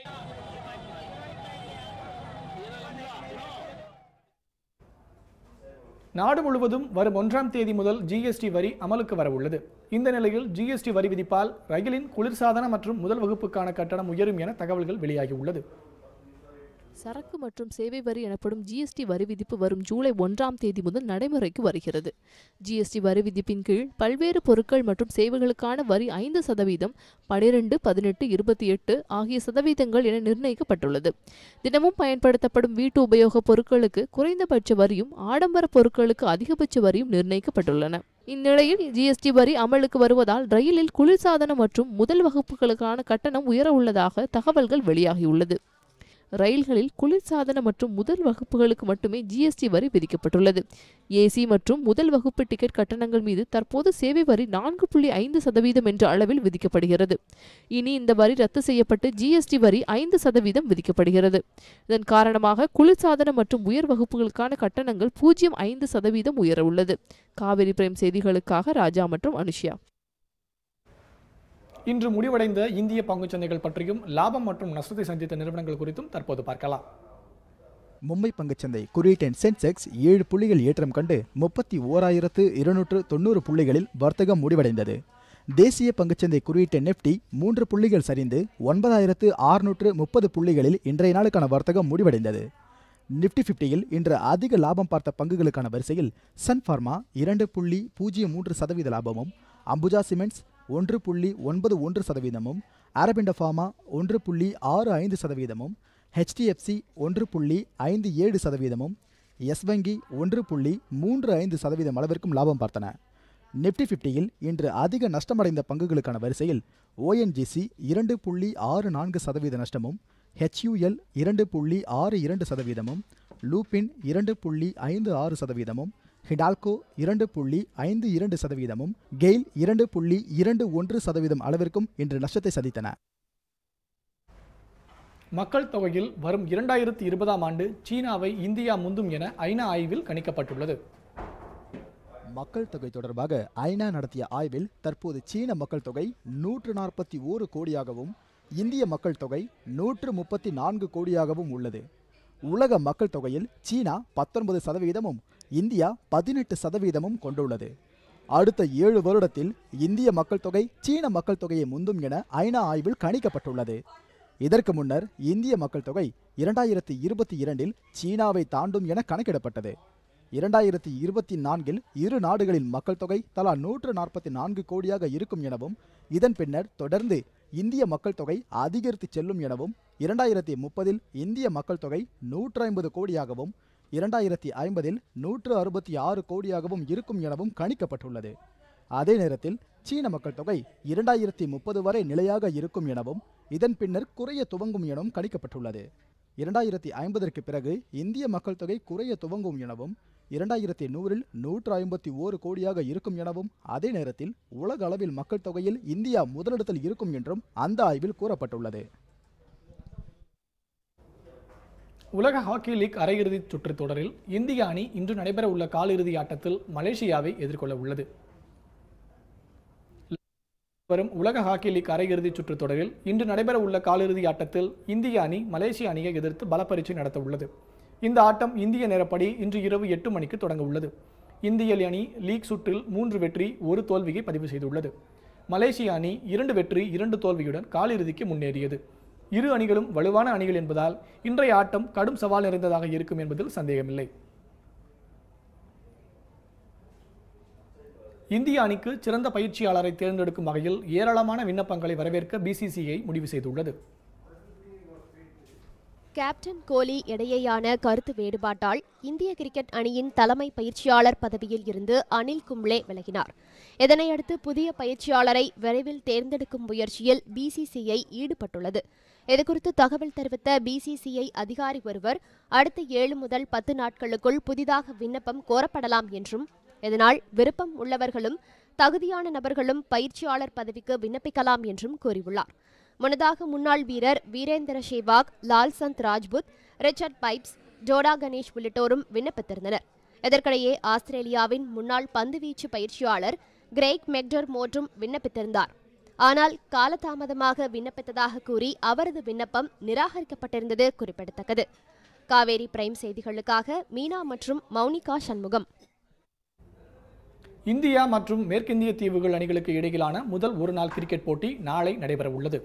நாடு முழுவதும் வரும் ஒன்றாம் தேதி முதல் ஜிஎஸ்டி வரி அமலுக்கு வர உள்ளது இந்த நிலையில் ஜிஎஸ்டி வரி விதிப்பால் ரயிலின் குளிர்சாதன மற்றும் முதல் வகுப்புக்கான கட்டணம் உயரும் என தகவல்கள் வெளியாகியுள்ளது சரக்கு மற்றும் சேவை வரி எனப்படும் ஜிஎஸ்டி வரி விதிப்பு வரும் ஜூலை ஒன்றாம் தேதி முதல் நடைமுறைக்கு வருகிறது ஜிஎஸ்டி வரி விதிப்பின் கீழ் பல்வேறு பொருட்கள் மற்றும் சேவைகளுக்கான வரி ஐந்து சதவீதம் பனிரெண்டு பதினெட்டு இருபத்தி எட்டு ஆகிய சதவீதங்கள் என நிர்ணயிக்கப்பட்டுள்ளது தினமும் பயன்படுத்தப்படும் வீட்டு உபயோக பொருட்களுக்கு குறைந்தபட்ச வரியும் ஆடம்பர பொருட்களுக்கு அதிகபட்ச வரியும் நிர்ணயிக்கப்பட்டுள்ளன இந்நிலையில் ஜிஎஸ்டி வரி அமலுக்கு வருவதால் ரயிலில் குளிர்சாதனம் மற்றும் முதல் வகுப்புகளுக்கான கட்டணம் உயர உள்ளதாக தகவல்கள் வெளியாகியுள்ளது ரயில்களில் குளிர்சாதன மற்றும் முதல் வகுப்புகளுக்கு மட்டுமே ஜிஎஸ்டி வரி விதிக்கப்பட்டுள்ளது ஏசி மற்றும் முதல் வகுப்பு டிக்கெட் கட்டணங்கள் மீது தற்போது சேவை வரி நான்கு புள்ளி ஐந்து சதவீதம் என்ற அளவில் விதிக்கப்படுகிறது இனி இந்த வரி ரத்து செய்யப்பட்டு ஜிஎஸ்டி வரி ஐந்து சதவீதம் விதிக்கப்படுகிறது இதன் காரணமாக குளிர்சாதன மற்றும் உயர் வகுப்புகளுக்கான கட்டணங்கள் பூஜ்ஜியம் ஐந்து சதவீதம் உயர உள்ளது காவிரி பிரேம் செய்திகளுக்காக ராஜா மற்றும் அனுஷ்யா இன்று முடிவடைந்த இந்திய பங்குச்சந்தைகள் பற்றியும் லாபம் மற்றும் நஷ்டத்தை சந்தித்த நிறுவனங்கள் குறித்தும் தற்போது பார்க்கலாம் மும்பை பங்குச்சந்தை குறியீட்டெண் சென்செக்ஸ் ஏழு புள்ளிகள் ஏற்றம் கண்டு முப்பத்தி ஓராயிரத்து இருநூற்று தொண்ணூறு புள்ளிகளில் வர்த்தகம் முடிவடைந்தது தேசிய பங்குச்சந்தை குறியீட்டெண் நெப்டி மூன்று புள்ளிகள் சரிந்து ஒன்பதாயிரத்து ஆறுநூற்று முப்பது புள்ளிகளில் இன்றைய நாளுக்கான வர்த்தகம் முடிவடைந்தது நிப்டி ஃபிஃப்டியில் இன்று அதிக லாபம் பார்த்த பங்குகளுக்கான வரிசையில் சன் ஃபார்மா இரண்டு புள்ளி பூஜ்ஜியம் மூன்று சதவீத லாபமும் அம்புஜா சிமெண்ட்ஸ் ஒன்று புள்ளி ஒன்பது ஒன்று சதவீதமும் அரபிண்டா ஃபார்மா ஒன்று புள்ளி ஆறு ஐந்து சதவீதமும் ஹெச்டிஎஃப்சி ஒன்று புள்ளி ஐந்து ஏழு சதவீதமும் எஸ் வங்கி ஒன்று புள்ளி மூன்று ஐந்து சதவீதம் அளவிற்கும் லாபம் பார்த்தன நிப்டி ஃபிஃப்டியில் இன்று அதிக நஷ்டமடைந்த பங்குகளுக்கான வரிசையில் ஓஎன்ஜிசி இரண்டு புள்ளி ஆறு நான்கு சதவீத நஷ்டமும் ஹெச்யூஎல் இரண்டு புள்ளி ஆறு இரண்டு சதவீதமும் லூபின் இரண்டு புள்ளி ஐந்து ஆறு சதவீதமும் ஹிடால்கோ இரண்டு புள்ளி ஐந்து இரண்டு சதவீதமும் கெயில் இரண்டு புள்ளி இரண்டு ஒன்று சதவீதம் அளவிற்கும் இன்று நஷ்டத்தை சந்தித்தன மக்கள் தொகையில் வரும் இரண்டாயிரத்தி இருபதாம் ஆண்டு சீனாவை இந்தியா முந்தும் என ஐநா ஆய்வில் கணிக்கப்பட்டுள்ளது மக்கள் தொகை தொடர்பாக ஐநா நடத்திய ஆய்வில் தற்போது சீன மக்கள் தொகை நூற்று நாற்பத்தி ஓரு கோடியாகவும் இந்திய மக்கள் தொகை நூற்று முப்பத்தி நான்கு கோடியாகவும் உள்ளது உலக மக்கள் தொகையில் சீனா பத்தொன்பது சதவீதமும் இந்தியா பதினெட்டு சதவீதமும் கொண்டுள்ளது அடுத்த ஏழு வருடத்தில் இந்திய மக்கள் தொகை சீன மக்கள் தொகையை முந்தும் என ஐநா ஆய்வில் கணிக்கப்பட்டுள்ளது இதற்கு முன்னர் இந்திய மக்கள் தொகை இரண்டாயிரத்தி இருபத்தி இரண்டில் சீனாவை தாண்டும் என கணக்கிடப்பட்டது இரண்டாயிரத்தி இருபத்தி நான்கில் இரு நாடுகளின் மக்கள் தொகை தலா நூற்று நாற்பத்தி நான்கு கோடியாக இருக்கும் எனவும் இதன் பின்னர் தொடர்ந்து இந்திய மக்கள் தொகை அதிகரித்து செல்லும் எனவும் இரண்டாயிரத்தி முப்பதில் இந்திய மக்கள் தொகை நூற்று ஐம்பது கோடியாகவும் இரண்டாயிரத்தி ஐம்பதில் நூற்று அறுபத்தி ஆறு கோடியாகவும் இருக்கும் எனவும் கணிக்கப்பட்டுள்ளது அதே நேரத்தில் சீன மக்கள் தொகை இரண்டாயிரத்தி முப்பது வரை நிலையாக இருக்கும் எனவும் இதன் பின்னர் குறைய துவங்கும் எனவும் கணிக்கப்பட்டுள்ளது இரண்டாயிரத்தி ஐம்பதற்கு பிறகு இந்திய மக்கள் தொகை குறைய துவங்கும் எனவும் இரண்டாயிரத்தி நூறில் நூற்று ஐம்பத்தி ஓரு கோடியாக இருக்கும் எனவும் அதே நேரத்தில் உலக அளவில் மக்கள் தொகையில் இந்தியா முதலிடத்தில் இருக்கும் என்றும் அந்த ஆய்வில் கூறப்பட்டுள்ளது உலக ஹாக்கி லீக் அரையிறுதிச் சுற்றுத் தொடரில் இந்திய அணி இன்று நடைபெற உள்ள காலிறுதி ஆட்டத்தில் மலேசியாவை எதிர்கொள்ள உள்ளது வரும் உலக ஹாக்கி லீக் அரையிறுதிச் சுற்றுத் தொடரில் இன்று நடைபெற உள்ள காலிறுதி ஆட்டத்தில் இந்திய அணி மலேசிய அணியை எதிர்த்து பலப்பரீட்சை நடத்த உள்ளது இந்த ஆட்டம் இந்திய நேரப்படி இன்று இரவு எட்டு மணிக்கு தொடங்க உள்ளது இந்திய அணி லீக் சுற்றில் மூன்று வெற்றி ஒரு தோல்வியை பதிவு செய்துள்ளது மலேசிய அணி இரண்டு வெற்றி இரண்டு தோல்வியுடன் காலிறுதிக்கு முன்னேறியது இரு அணிகளும் வலுவான அணிகள் என்பதால் இன்றைய ஆட்டம் கடும் சவால் நிறைந்ததாக இருக்கும் என்பதில் சந்தேகமில்லை இந்திய அணிக்கு சிறந்த பயிற்சியாளரை தேர்ந்தெடுக்கும் வகையில் ஏராளமான விண்ணப்பங்களை வரவேற்க பிசிசிஐ முடிவு செய்துள்ளது கேப்டன் கோலி இடையேயான கருத்து வேறுபாட்டால் இந்திய கிரிக்கெட் அணியின் தலைமை பயிற்சியாளர் பதவியில் இருந்து அனில் கும்ளே விலகினார் இதனையடுத்து புதிய பயிற்சியாளரை விரைவில் தேர்ந்தெடுக்கும் முயற்சியில் பிசிசிஐ ஈடுபட்டுள்ளது இதுகுறித்து தகவல் தெரிவித்த பிசிசிஐ அதிகாரி ஒருவர் அடுத்த ஏழு முதல் பத்து நாட்களுக்குள் புதிதாக விண்ணப்பம் கோரப்படலாம் என்றும் இதனால் விருப்பம் உள்ளவர்களும் தகுதியான நபர்களும் பயிற்சியாளர் பதவிக்கு விண்ணப்பிக்கலாம் என்றும் கூறியுள்ளார் முன்னதாக முன்னாள் வீரர் வீரேந்திர சேவாக் லால்சந்த் ராஜ்புத் ரிச்சர்ட் பைப்ஸ் ஜோடா கணேஷ் உள்ளிட்டோரும் விண்ணப்பித்திருந்தனர் இதற்கிடையே ஆஸ்திரேலியாவின் முன்னாள் பந்துவீச்சு பயிற்சியாளர் கிரேக் மெக்டர் மோட்டும் விண்ணப்பித்திருந்தார் ஆனால் காலதாமதமாக விண்ணப்பித்ததாக கூறி அவரது விண்ணப்பம் நிராகரிக்கப்பட்டிருந்தது குறிப்பிடத்தக்கது காவேரி பிரைம் செய்திகளுக்காக மீனா மற்றும் மௌனிகா சண்முகம் இந்தியா மற்றும் மேற்கிந்திய தீவுகள் அணிகளுக்கு இடையிலான முதல் ஒருநாள் கிரிக்கெட் போட்டி நாளை நடைபெறவுள்ளது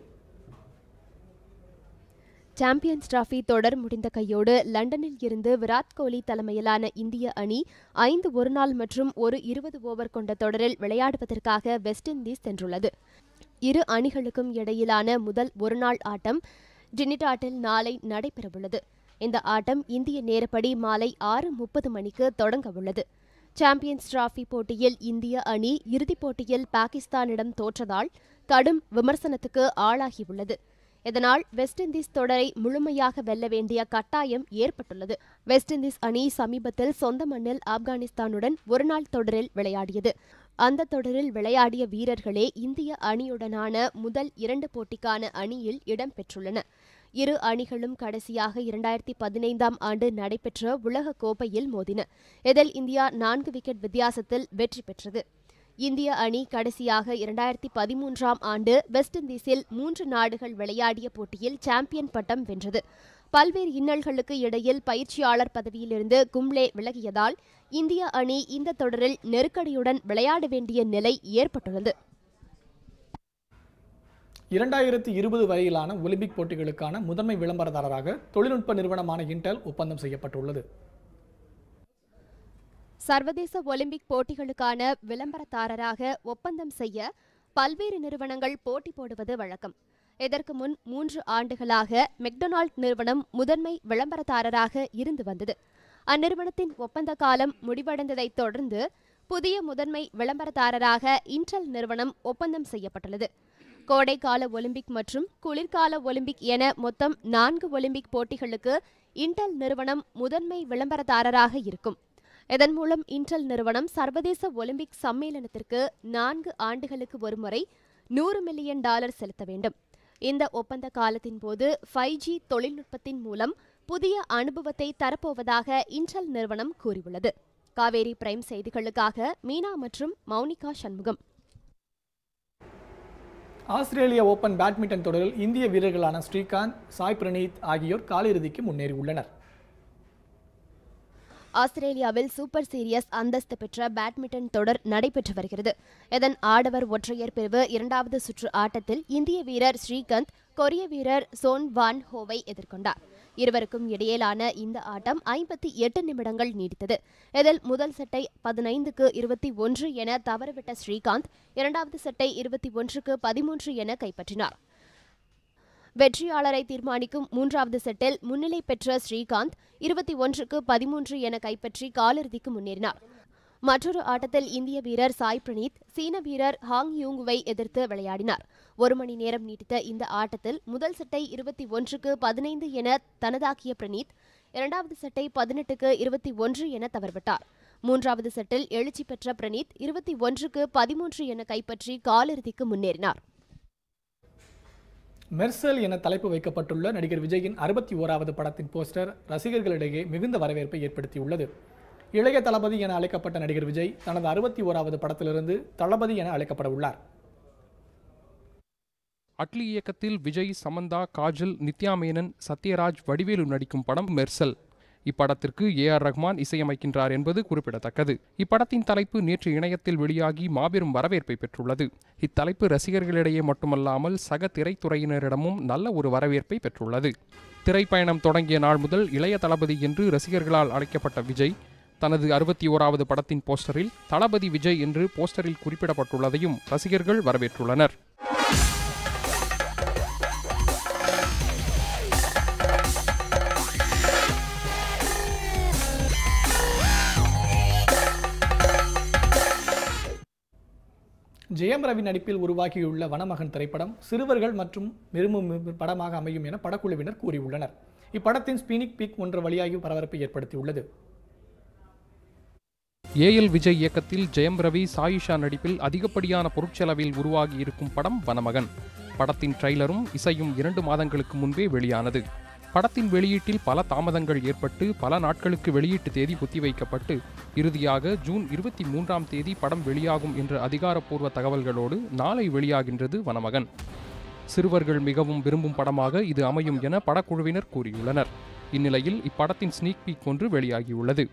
சாம்பியன்ஸ் டிராபி தொடர் முடிந்த கையோடு லண்டனில் இருந்து விராட் கோலி தலைமையிலான இந்திய அணி ஐந்து ஒருநாள் மற்றும் ஒரு இருபது ஓவர் கொண்ட தொடரில் விளையாடுவதற்காக வெஸ்ட் இண்டீஸ் சென்றுள்ளது இரு அணிகளுக்கும் இடையிலான முதல் ஒருநாள் ஆட்டம் டினிடாட்டில் நாளை நடைபெறவுள்ளது இந்த ஆட்டம் இந்திய நேரப்படி மாலை ஆறு முப்பது மணிக்கு தொடங்க உள்ளது சாம்பியன்ஸ் டிராபி போட்டியில் இந்திய அணி இறுதிப் போட்டியில் பாகிஸ்தானிடம் தோற்றதால் கடும் விமர்சனத்துக்கு ஆளாகியுள்ளது இதனால் வெஸ்ட் இண்டீஸ் தொடரை முழுமையாக வெல்ல வேண்டிய கட்டாயம் ஏற்பட்டுள்ளது வெஸ்ட் இண்டீஸ் அணி சமீபத்தில் சொந்த மண்ணில் ஆப்கானிஸ்தானுடன் ஒருநாள் தொடரில் விளையாடியது அந்த தொடரில் விளையாடிய வீரர்களே இந்திய அணியுடனான முதல் இரண்டு போட்டிக்கான அணியில் இடம்பெற்றுள்ளன இரு அணிகளும் கடைசியாக இரண்டாயிரத்தி பதினைந்தாம் ஆண்டு நடைபெற்ற உலக கோப்பையில் மோதின இதில் இந்தியா நான்கு விக்கெட் வித்தியாசத்தில் வெற்றி பெற்றது இந்திய அணி கடைசியாக இரண்டாயிரத்தி பதிமூன்றாம் ஆண்டு வெஸ்ட் இண்டீஸில் மூன்று நாடுகள் விளையாடிய போட்டியில் சாம்பியன் பட்டம் வென்றது பல்வேறு இன்னல்களுக்கு இடையில் பயிற்சியாளர் பதவியிலிருந்து கும்ளே விலகியதால் இந்திய அணி இந்த தொடரில் நெருக்கடியுடன் விளையாட வேண்டிய நிலை ஏற்பட்டுள்ளது இரண்டாயிரத்தி இருபது வரையிலான ஒலிம்பிக் போட்டிகளுக்கான முதன்மை விளம்பரதாரராக தொழில்நுட்ப நிறுவனமான இன்டெல் ஒப்பந்தம் செய்யப்பட்டுள்ளது சர்வதேச ஒலிம்பிக் போட்டிகளுக்கான விளம்பரதாரராக ஒப்பந்தம் செய்ய பல்வேறு நிறுவனங்கள் போட்டி போடுவது வழக்கம் இதற்கு முன் மூன்று ஆண்டுகளாக மெக்டொனால்ட் நிறுவனம் முதன்மை விளம்பரதாரராக இருந்து வந்தது அந்நிறுவனத்தின் ஒப்பந்த காலம் முடிவடைந்ததைத் தொடர்ந்து புதிய முதன்மை விளம்பரதாரராக இன்டெல் நிறுவனம் ஒப்பந்தம் செய்யப்பட்டுள்ளது கோடைக்கால ஒலிம்பிக் மற்றும் குளிர்கால ஒலிம்பிக் என மொத்தம் நான்கு ஒலிம்பிக் போட்டிகளுக்கு இன்டெல் நிறுவனம் முதன்மை விளம்பரதாரராக இருக்கும் இதன் மூலம் இன்டெல் நிறுவனம் சர்வதேச ஒலிம்பிக் சம்மேளனத்திற்கு நான்கு ஆண்டுகளுக்கு ஒருமுறை நூறு மில்லியன் டாலர் செலுத்த வேண்டும் இந்த ஒப்பந்த காலத்தின் போது ஃபைவ் ஜி தொழில்நுட்பத்தின் மூலம் புதிய அனுபவத்தை தரப்போவதாக இன்டெல் நிறுவனம் கூறியுள்ளது காவேரி பிரைம் செய்திகளுக்காக மீனா மற்றும் மௌனிகா சண்முகம் ஆஸ்திரேலிய ஓபன் பேட்மிண்டன் தொடரில் இந்திய வீரர்களான ஸ்ரீகாந்த் சாய் பிரணீத் ஆகியோர் காலிறுதிக்கு முன்னேறியுள்ளனர் ஆஸ்திரேலியாவில் சூப்பர் சீரியஸ் அந்தஸ்து பெற்ற பேட்மிண்டன் தொடர் நடைபெற்று வருகிறது இதன் ஆடவர் ஒற்றையர் பிரிவு இரண்டாவது சுற்று ஆட்டத்தில் இந்திய வீரர் ஸ்ரீகாந்த் கொரிய வீரர் சோன் வான் ஹோவை எதிர்கொண்டார் இருவருக்கும் இடையிலான இந்த ஆட்டம் ஐம்பத்தி எட்டு நிமிடங்கள் நீடித்தது இதில் முதல் செட்டை பதினைந்துக்கு இருபத்தி ஒன்று என தவறவிட்ட ஸ்ரீகாந்த் இரண்டாவது செட்டை இருபத்தி ஒன்றுக்கு பதிமூன்று என கைப்பற்றினார் வெற்றியாளரை தீர்மானிக்கும் மூன்றாவது செட்டில் முன்னிலை பெற்ற ஸ்ரீகாந்த் இருபத்தி ஒன்றுக்கு பதிமூன்று என கைப்பற்றி காலிறுதிக்கு முன்னேறினார் மற்றொரு ஆட்டத்தில் இந்திய வீரர் சாய் பிரணீத் சீன வீரர் ஹாங் யூங்குவை எதிர்த்து விளையாடினார் ஒரு மணி நேரம் நீடித்த இந்த ஆட்டத்தில் முதல் செட்டை இருபத்தி ஒன்றுக்கு பதினைந்து என தனதாக்கிய பிரணீத் இரண்டாவது செட்டை பதினெட்டுக்கு இருபத்தி ஒன்று என தவறவிட்டார் மூன்றாவது செட்டில் எழுச்சி பெற்ற பிரணீத் இருபத்தி ஒன்றுக்கு பதிமூன்று என கைப்பற்றி காலிறுதிக்கு முன்னேறினார் மெர்சல் என தலைப்பு வைக்கப்பட்டுள்ள நடிகர் விஜயின் அறுபத்தி ஓராவது படத்தின் போஸ்டர் ரசிகர்களிடையே மிகுந்த வரவேற்பை ஏற்படுத்தியுள்ளது இளைய தளபதி என அழைக்கப்பட்ட நடிகர் விஜய் தனது அறுபத்தி ஓராவது படத்திலிருந்து தளபதி என அழைக்கப்பட உள்ளார் அட்லி இயக்கத்தில் விஜய் சமந்தா காஜல் நித்யா மேனன் சத்யராஜ் வடிவேலு நடிக்கும் படம் மெர்சல் இப்படத்திற்கு ஏ ஆர் ரஹ்மான் இசையமைக்கின்றார் என்பது குறிப்பிடத்தக்கது இப்படத்தின் தலைப்பு நேற்று இணையத்தில் வெளியாகி மாபெரும் வரவேற்பை பெற்றுள்ளது இத்தலைப்பு ரசிகர்களிடையே மட்டுமல்லாமல் சக திரைத்துறையினரிடமும் நல்ல ஒரு வரவேற்பை பெற்றுள்ளது திரைப்பயணம் தொடங்கிய நாள் முதல் இளைய தளபதி என்று ரசிகர்களால் அழைக்கப்பட்ட விஜய் தனது அறுபத்தி ஓராவது படத்தின் போஸ்டரில் தளபதி விஜய் என்று போஸ்டரில் குறிப்பிடப்பட்டுள்ளதையும் ரசிகர்கள் வரவேற்றுள்ளனர் ஜெயம் ரவி நடிப்பில் உருவாகியுள்ள வனமகன் திரைப்படம் சிறுவர்கள் மற்றும் விரும்பும் படமாக அமையும் என படக்குழுவினர் கூறியுள்ளனர் இப்படத்தின் ஸ்பீனிக் பீக் ஒன்ற வழியாகி பரபரப்பை ஏற்படுத்தியுள்ளது ஏஎல் விஜய் இயக்கத்தில் ஜெயம் ரவி சாயிஷா நடிப்பில் அதிகப்படியான பொருட்செலவில் உருவாகி இருக்கும் படம் வனமகன் படத்தின் ட்ரெய்லரும் இசையும் இரண்டு மாதங்களுக்கு முன்பே வெளியானது படத்தின் வெளியீட்டில் பல தாமதங்கள் ஏற்பட்டு பல நாட்களுக்கு வெளியீட்டு தேதி ஒத்திவைக்கப்பட்டு இறுதியாக ஜூன் இருபத்தி மூன்றாம் தேதி படம் வெளியாகும் என்ற அதிகாரப்பூர்வ தகவல்களோடு நாளை வெளியாகின்றது வனமகன் சிறுவர்கள் மிகவும் விரும்பும் படமாக இது அமையும் என படக்குழுவினர் கூறியுள்ளனர் இந்நிலையில் இப்படத்தின் ஸ்னீக் பீக் ஒன்று வெளியாகியுள்ளது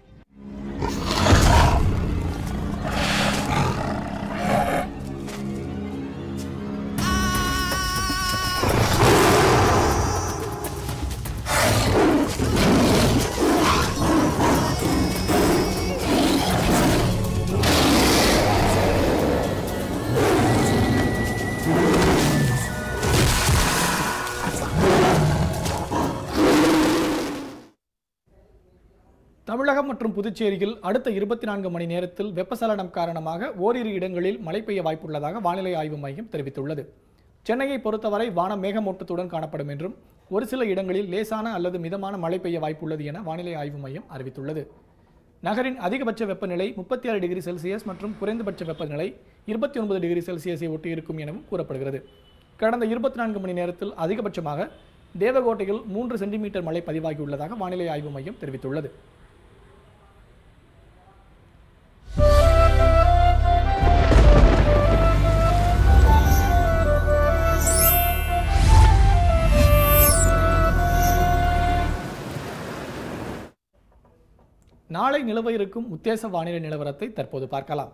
தமிழகம் மற்றும் புதுச்சேரியில் அடுத்த இருபத்தி நான்கு மணி நேரத்தில் வெப்பசலனம் காரணமாக ஓரிரு இடங்களில் மழை பெய்ய வாய்ப்புள்ளதாக வானிலை ஆய்வு மையம் தெரிவித்துள்ளது சென்னையை பொறுத்தவரை வானம் மேகமூட்டத்துடன் காணப்படும் என்றும் ஒரு சில இடங்களில் லேசான அல்லது மிதமான மழை பெய்ய வாய்ப்புள்ளது என வானிலை ஆய்வு மையம் அறிவித்துள்ளது நகரின் அதிகபட்ச வெப்பநிலை முப்பத்தி ஆறு டிகிரி செல்சியஸ் மற்றும் குறைந்தபட்ச வெப்பநிலை இருபத்தி ஒன்பது டிகிரி செல்சியஸை ஒட்டி இருக்கும் எனவும் கூறப்படுகிறது கடந்த இருபத்தி நான்கு மணி நேரத்தில் அதிகபட்சமாக தேவகோட்டையில் மூன்று சென்டிமீட்டர் மழை பதிவாகியுள்ளதாக வானிலை ஆய்வு மையம் தெரிவித்துள்ளது நாளை நிலவ இருக்கும் உத்தேச வானிலை நிலவரத்தை தற்போது பார்க்கலாம்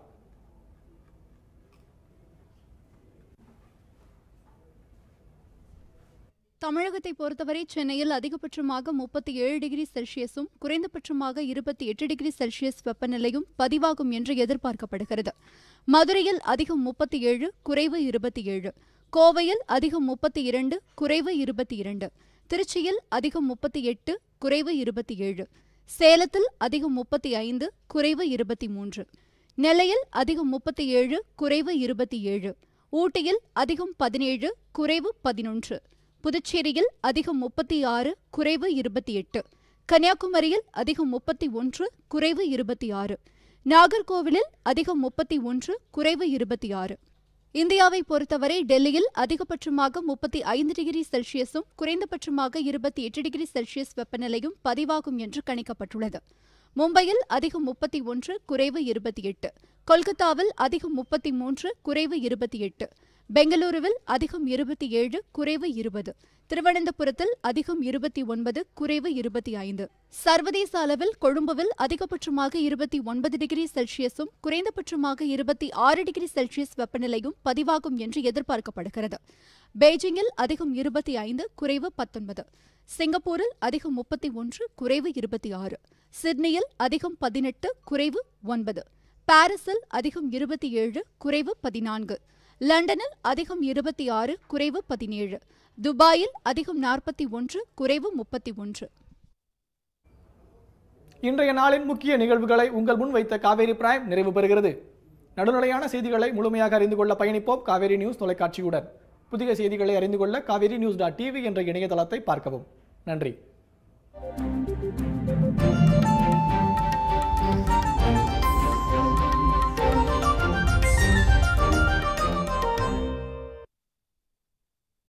தமிழகத்தை பொறுத்தவரை சென்னையில் அதிகபட்சமாக முப்பத்தி ஏழு டிகிரி செல்சியஸும் குறைந்தபட்சமாக இருபத்தி எட்டு டிகிரி செல்சியஸ் வெப்பநிலையும் பதிவாகும் என்று எதிர்பார்க்கப்படுகிறது மதுரையில் அதிகம் முப்பத்தி ஏழு குறைவு இருபத்தி ஏழு கோவையில் அதிகம் முப்பத்தி இரண்டு குறைவு இருபத்தி இரண்டு திருச்சியில் அதிகம் முப்பத்தி எட்டு குறைவு இருபத்தி ஏழு சேலத்தில் அதிகம் முப்பத்தி ஐந்து குறைவு இருபத்தி மூன்று நெல்லையில் அதிகம் முப்பத்தி ஏழு குறைவு இருபத்தி ஏழு ஊட்டியில் அதிகம் பதினேழு குறைவு பதினொன்று புதுச்சேரியில் அதிகம் முப்பத்தி ஆறு குறைவு இருபத்தி எட்டு கன்னியாகுமரியில் அதிகம் முப்பத்தி ஒன்று குறைவு இருபத்தி ஆறு நாகர்கோவிலில் அதிகம் முப்பத்தி ஒன்று குறைவு இருபத்தி ஆறு இந்தியாவை பொறுத்தவரை டெல்லியில் அதிகபட்சமாக முப்பத்தி ஐந்து டிகிரி செல்சியஸும் குறைந்தபட்சமாக இருபத்தி எட்டு டிகிரி செல்சியஸ் வெப்பநிலையும் பதிவாகும் என்று கணிக்கப்பட்டுள்ளது மும்பையில் அதிகம் முப்பத்தி ஒன்று குறைவு இருபத்தி எட்டு கொல்கத்தாவில் அதிகம் முப்பத்தி மூன்று குறைவு இருபத்தி எட்டு பெங்களூருவில் அதிகம் இருபத்தி ஏழு குறைவு இருபது திருவனந்தபுரத்தில் அதிகம் இருபத்தி ஒன்பது குறைவு இருபத்தி ஐந்து சர்வதேச அளவில் கொழும்புவில் அதிகபட்சமாக இருபத்தி ஒன்பது டிகிரி செல்சியஸும் குறைந்தபட்சமாக இருபத்தி ஆறு டிகிரி செல்சியஸ் வெப்பநிலையும் பதிவாகும் என்று எதிர்பார்க்கப்படுகிறது பெய்ஜிங்கில் அதிகம் இருபத்தி ஐந்து குறைவு பத்தொன்பது சிங்கப்பூரில் அதிகம் முப்பத்தி ஒன்று குறைவு இருபத்தி ஆறு சிட்னியில் அதிகம் பதினெட்டு குறைவு ஒன்பது பாரிஸில் அதிகம் இருபத்தி ஏழு குறைவு பதினான்கு லண்டனில் அதிகம் இருபத்தி ஆறு குறைவு பதினேழு துபாயில் அதிகம் நாற்பத்தி ஒன்று குறைவு முப்பத்தி ஒன்று இன்றைய நாளின் முக்கிய நிகழ்வுகளை உங்கள் முன் வைத்த காவேரி பிரைம் நிறைவு பெறுகிறது நடுநிலையான செய்திகளை முழுமையாக அறிந்து கொள்ள பயணிப்போம் காவேரி நியூஸ் தொலைக்காட்சியுடன் புதிய செய்திகளை அறிந்து கொள்ள காவேரி நியூஸ் டாட் டிவி என்ற இணையதளத்தை பார்க்கவும் நன்றி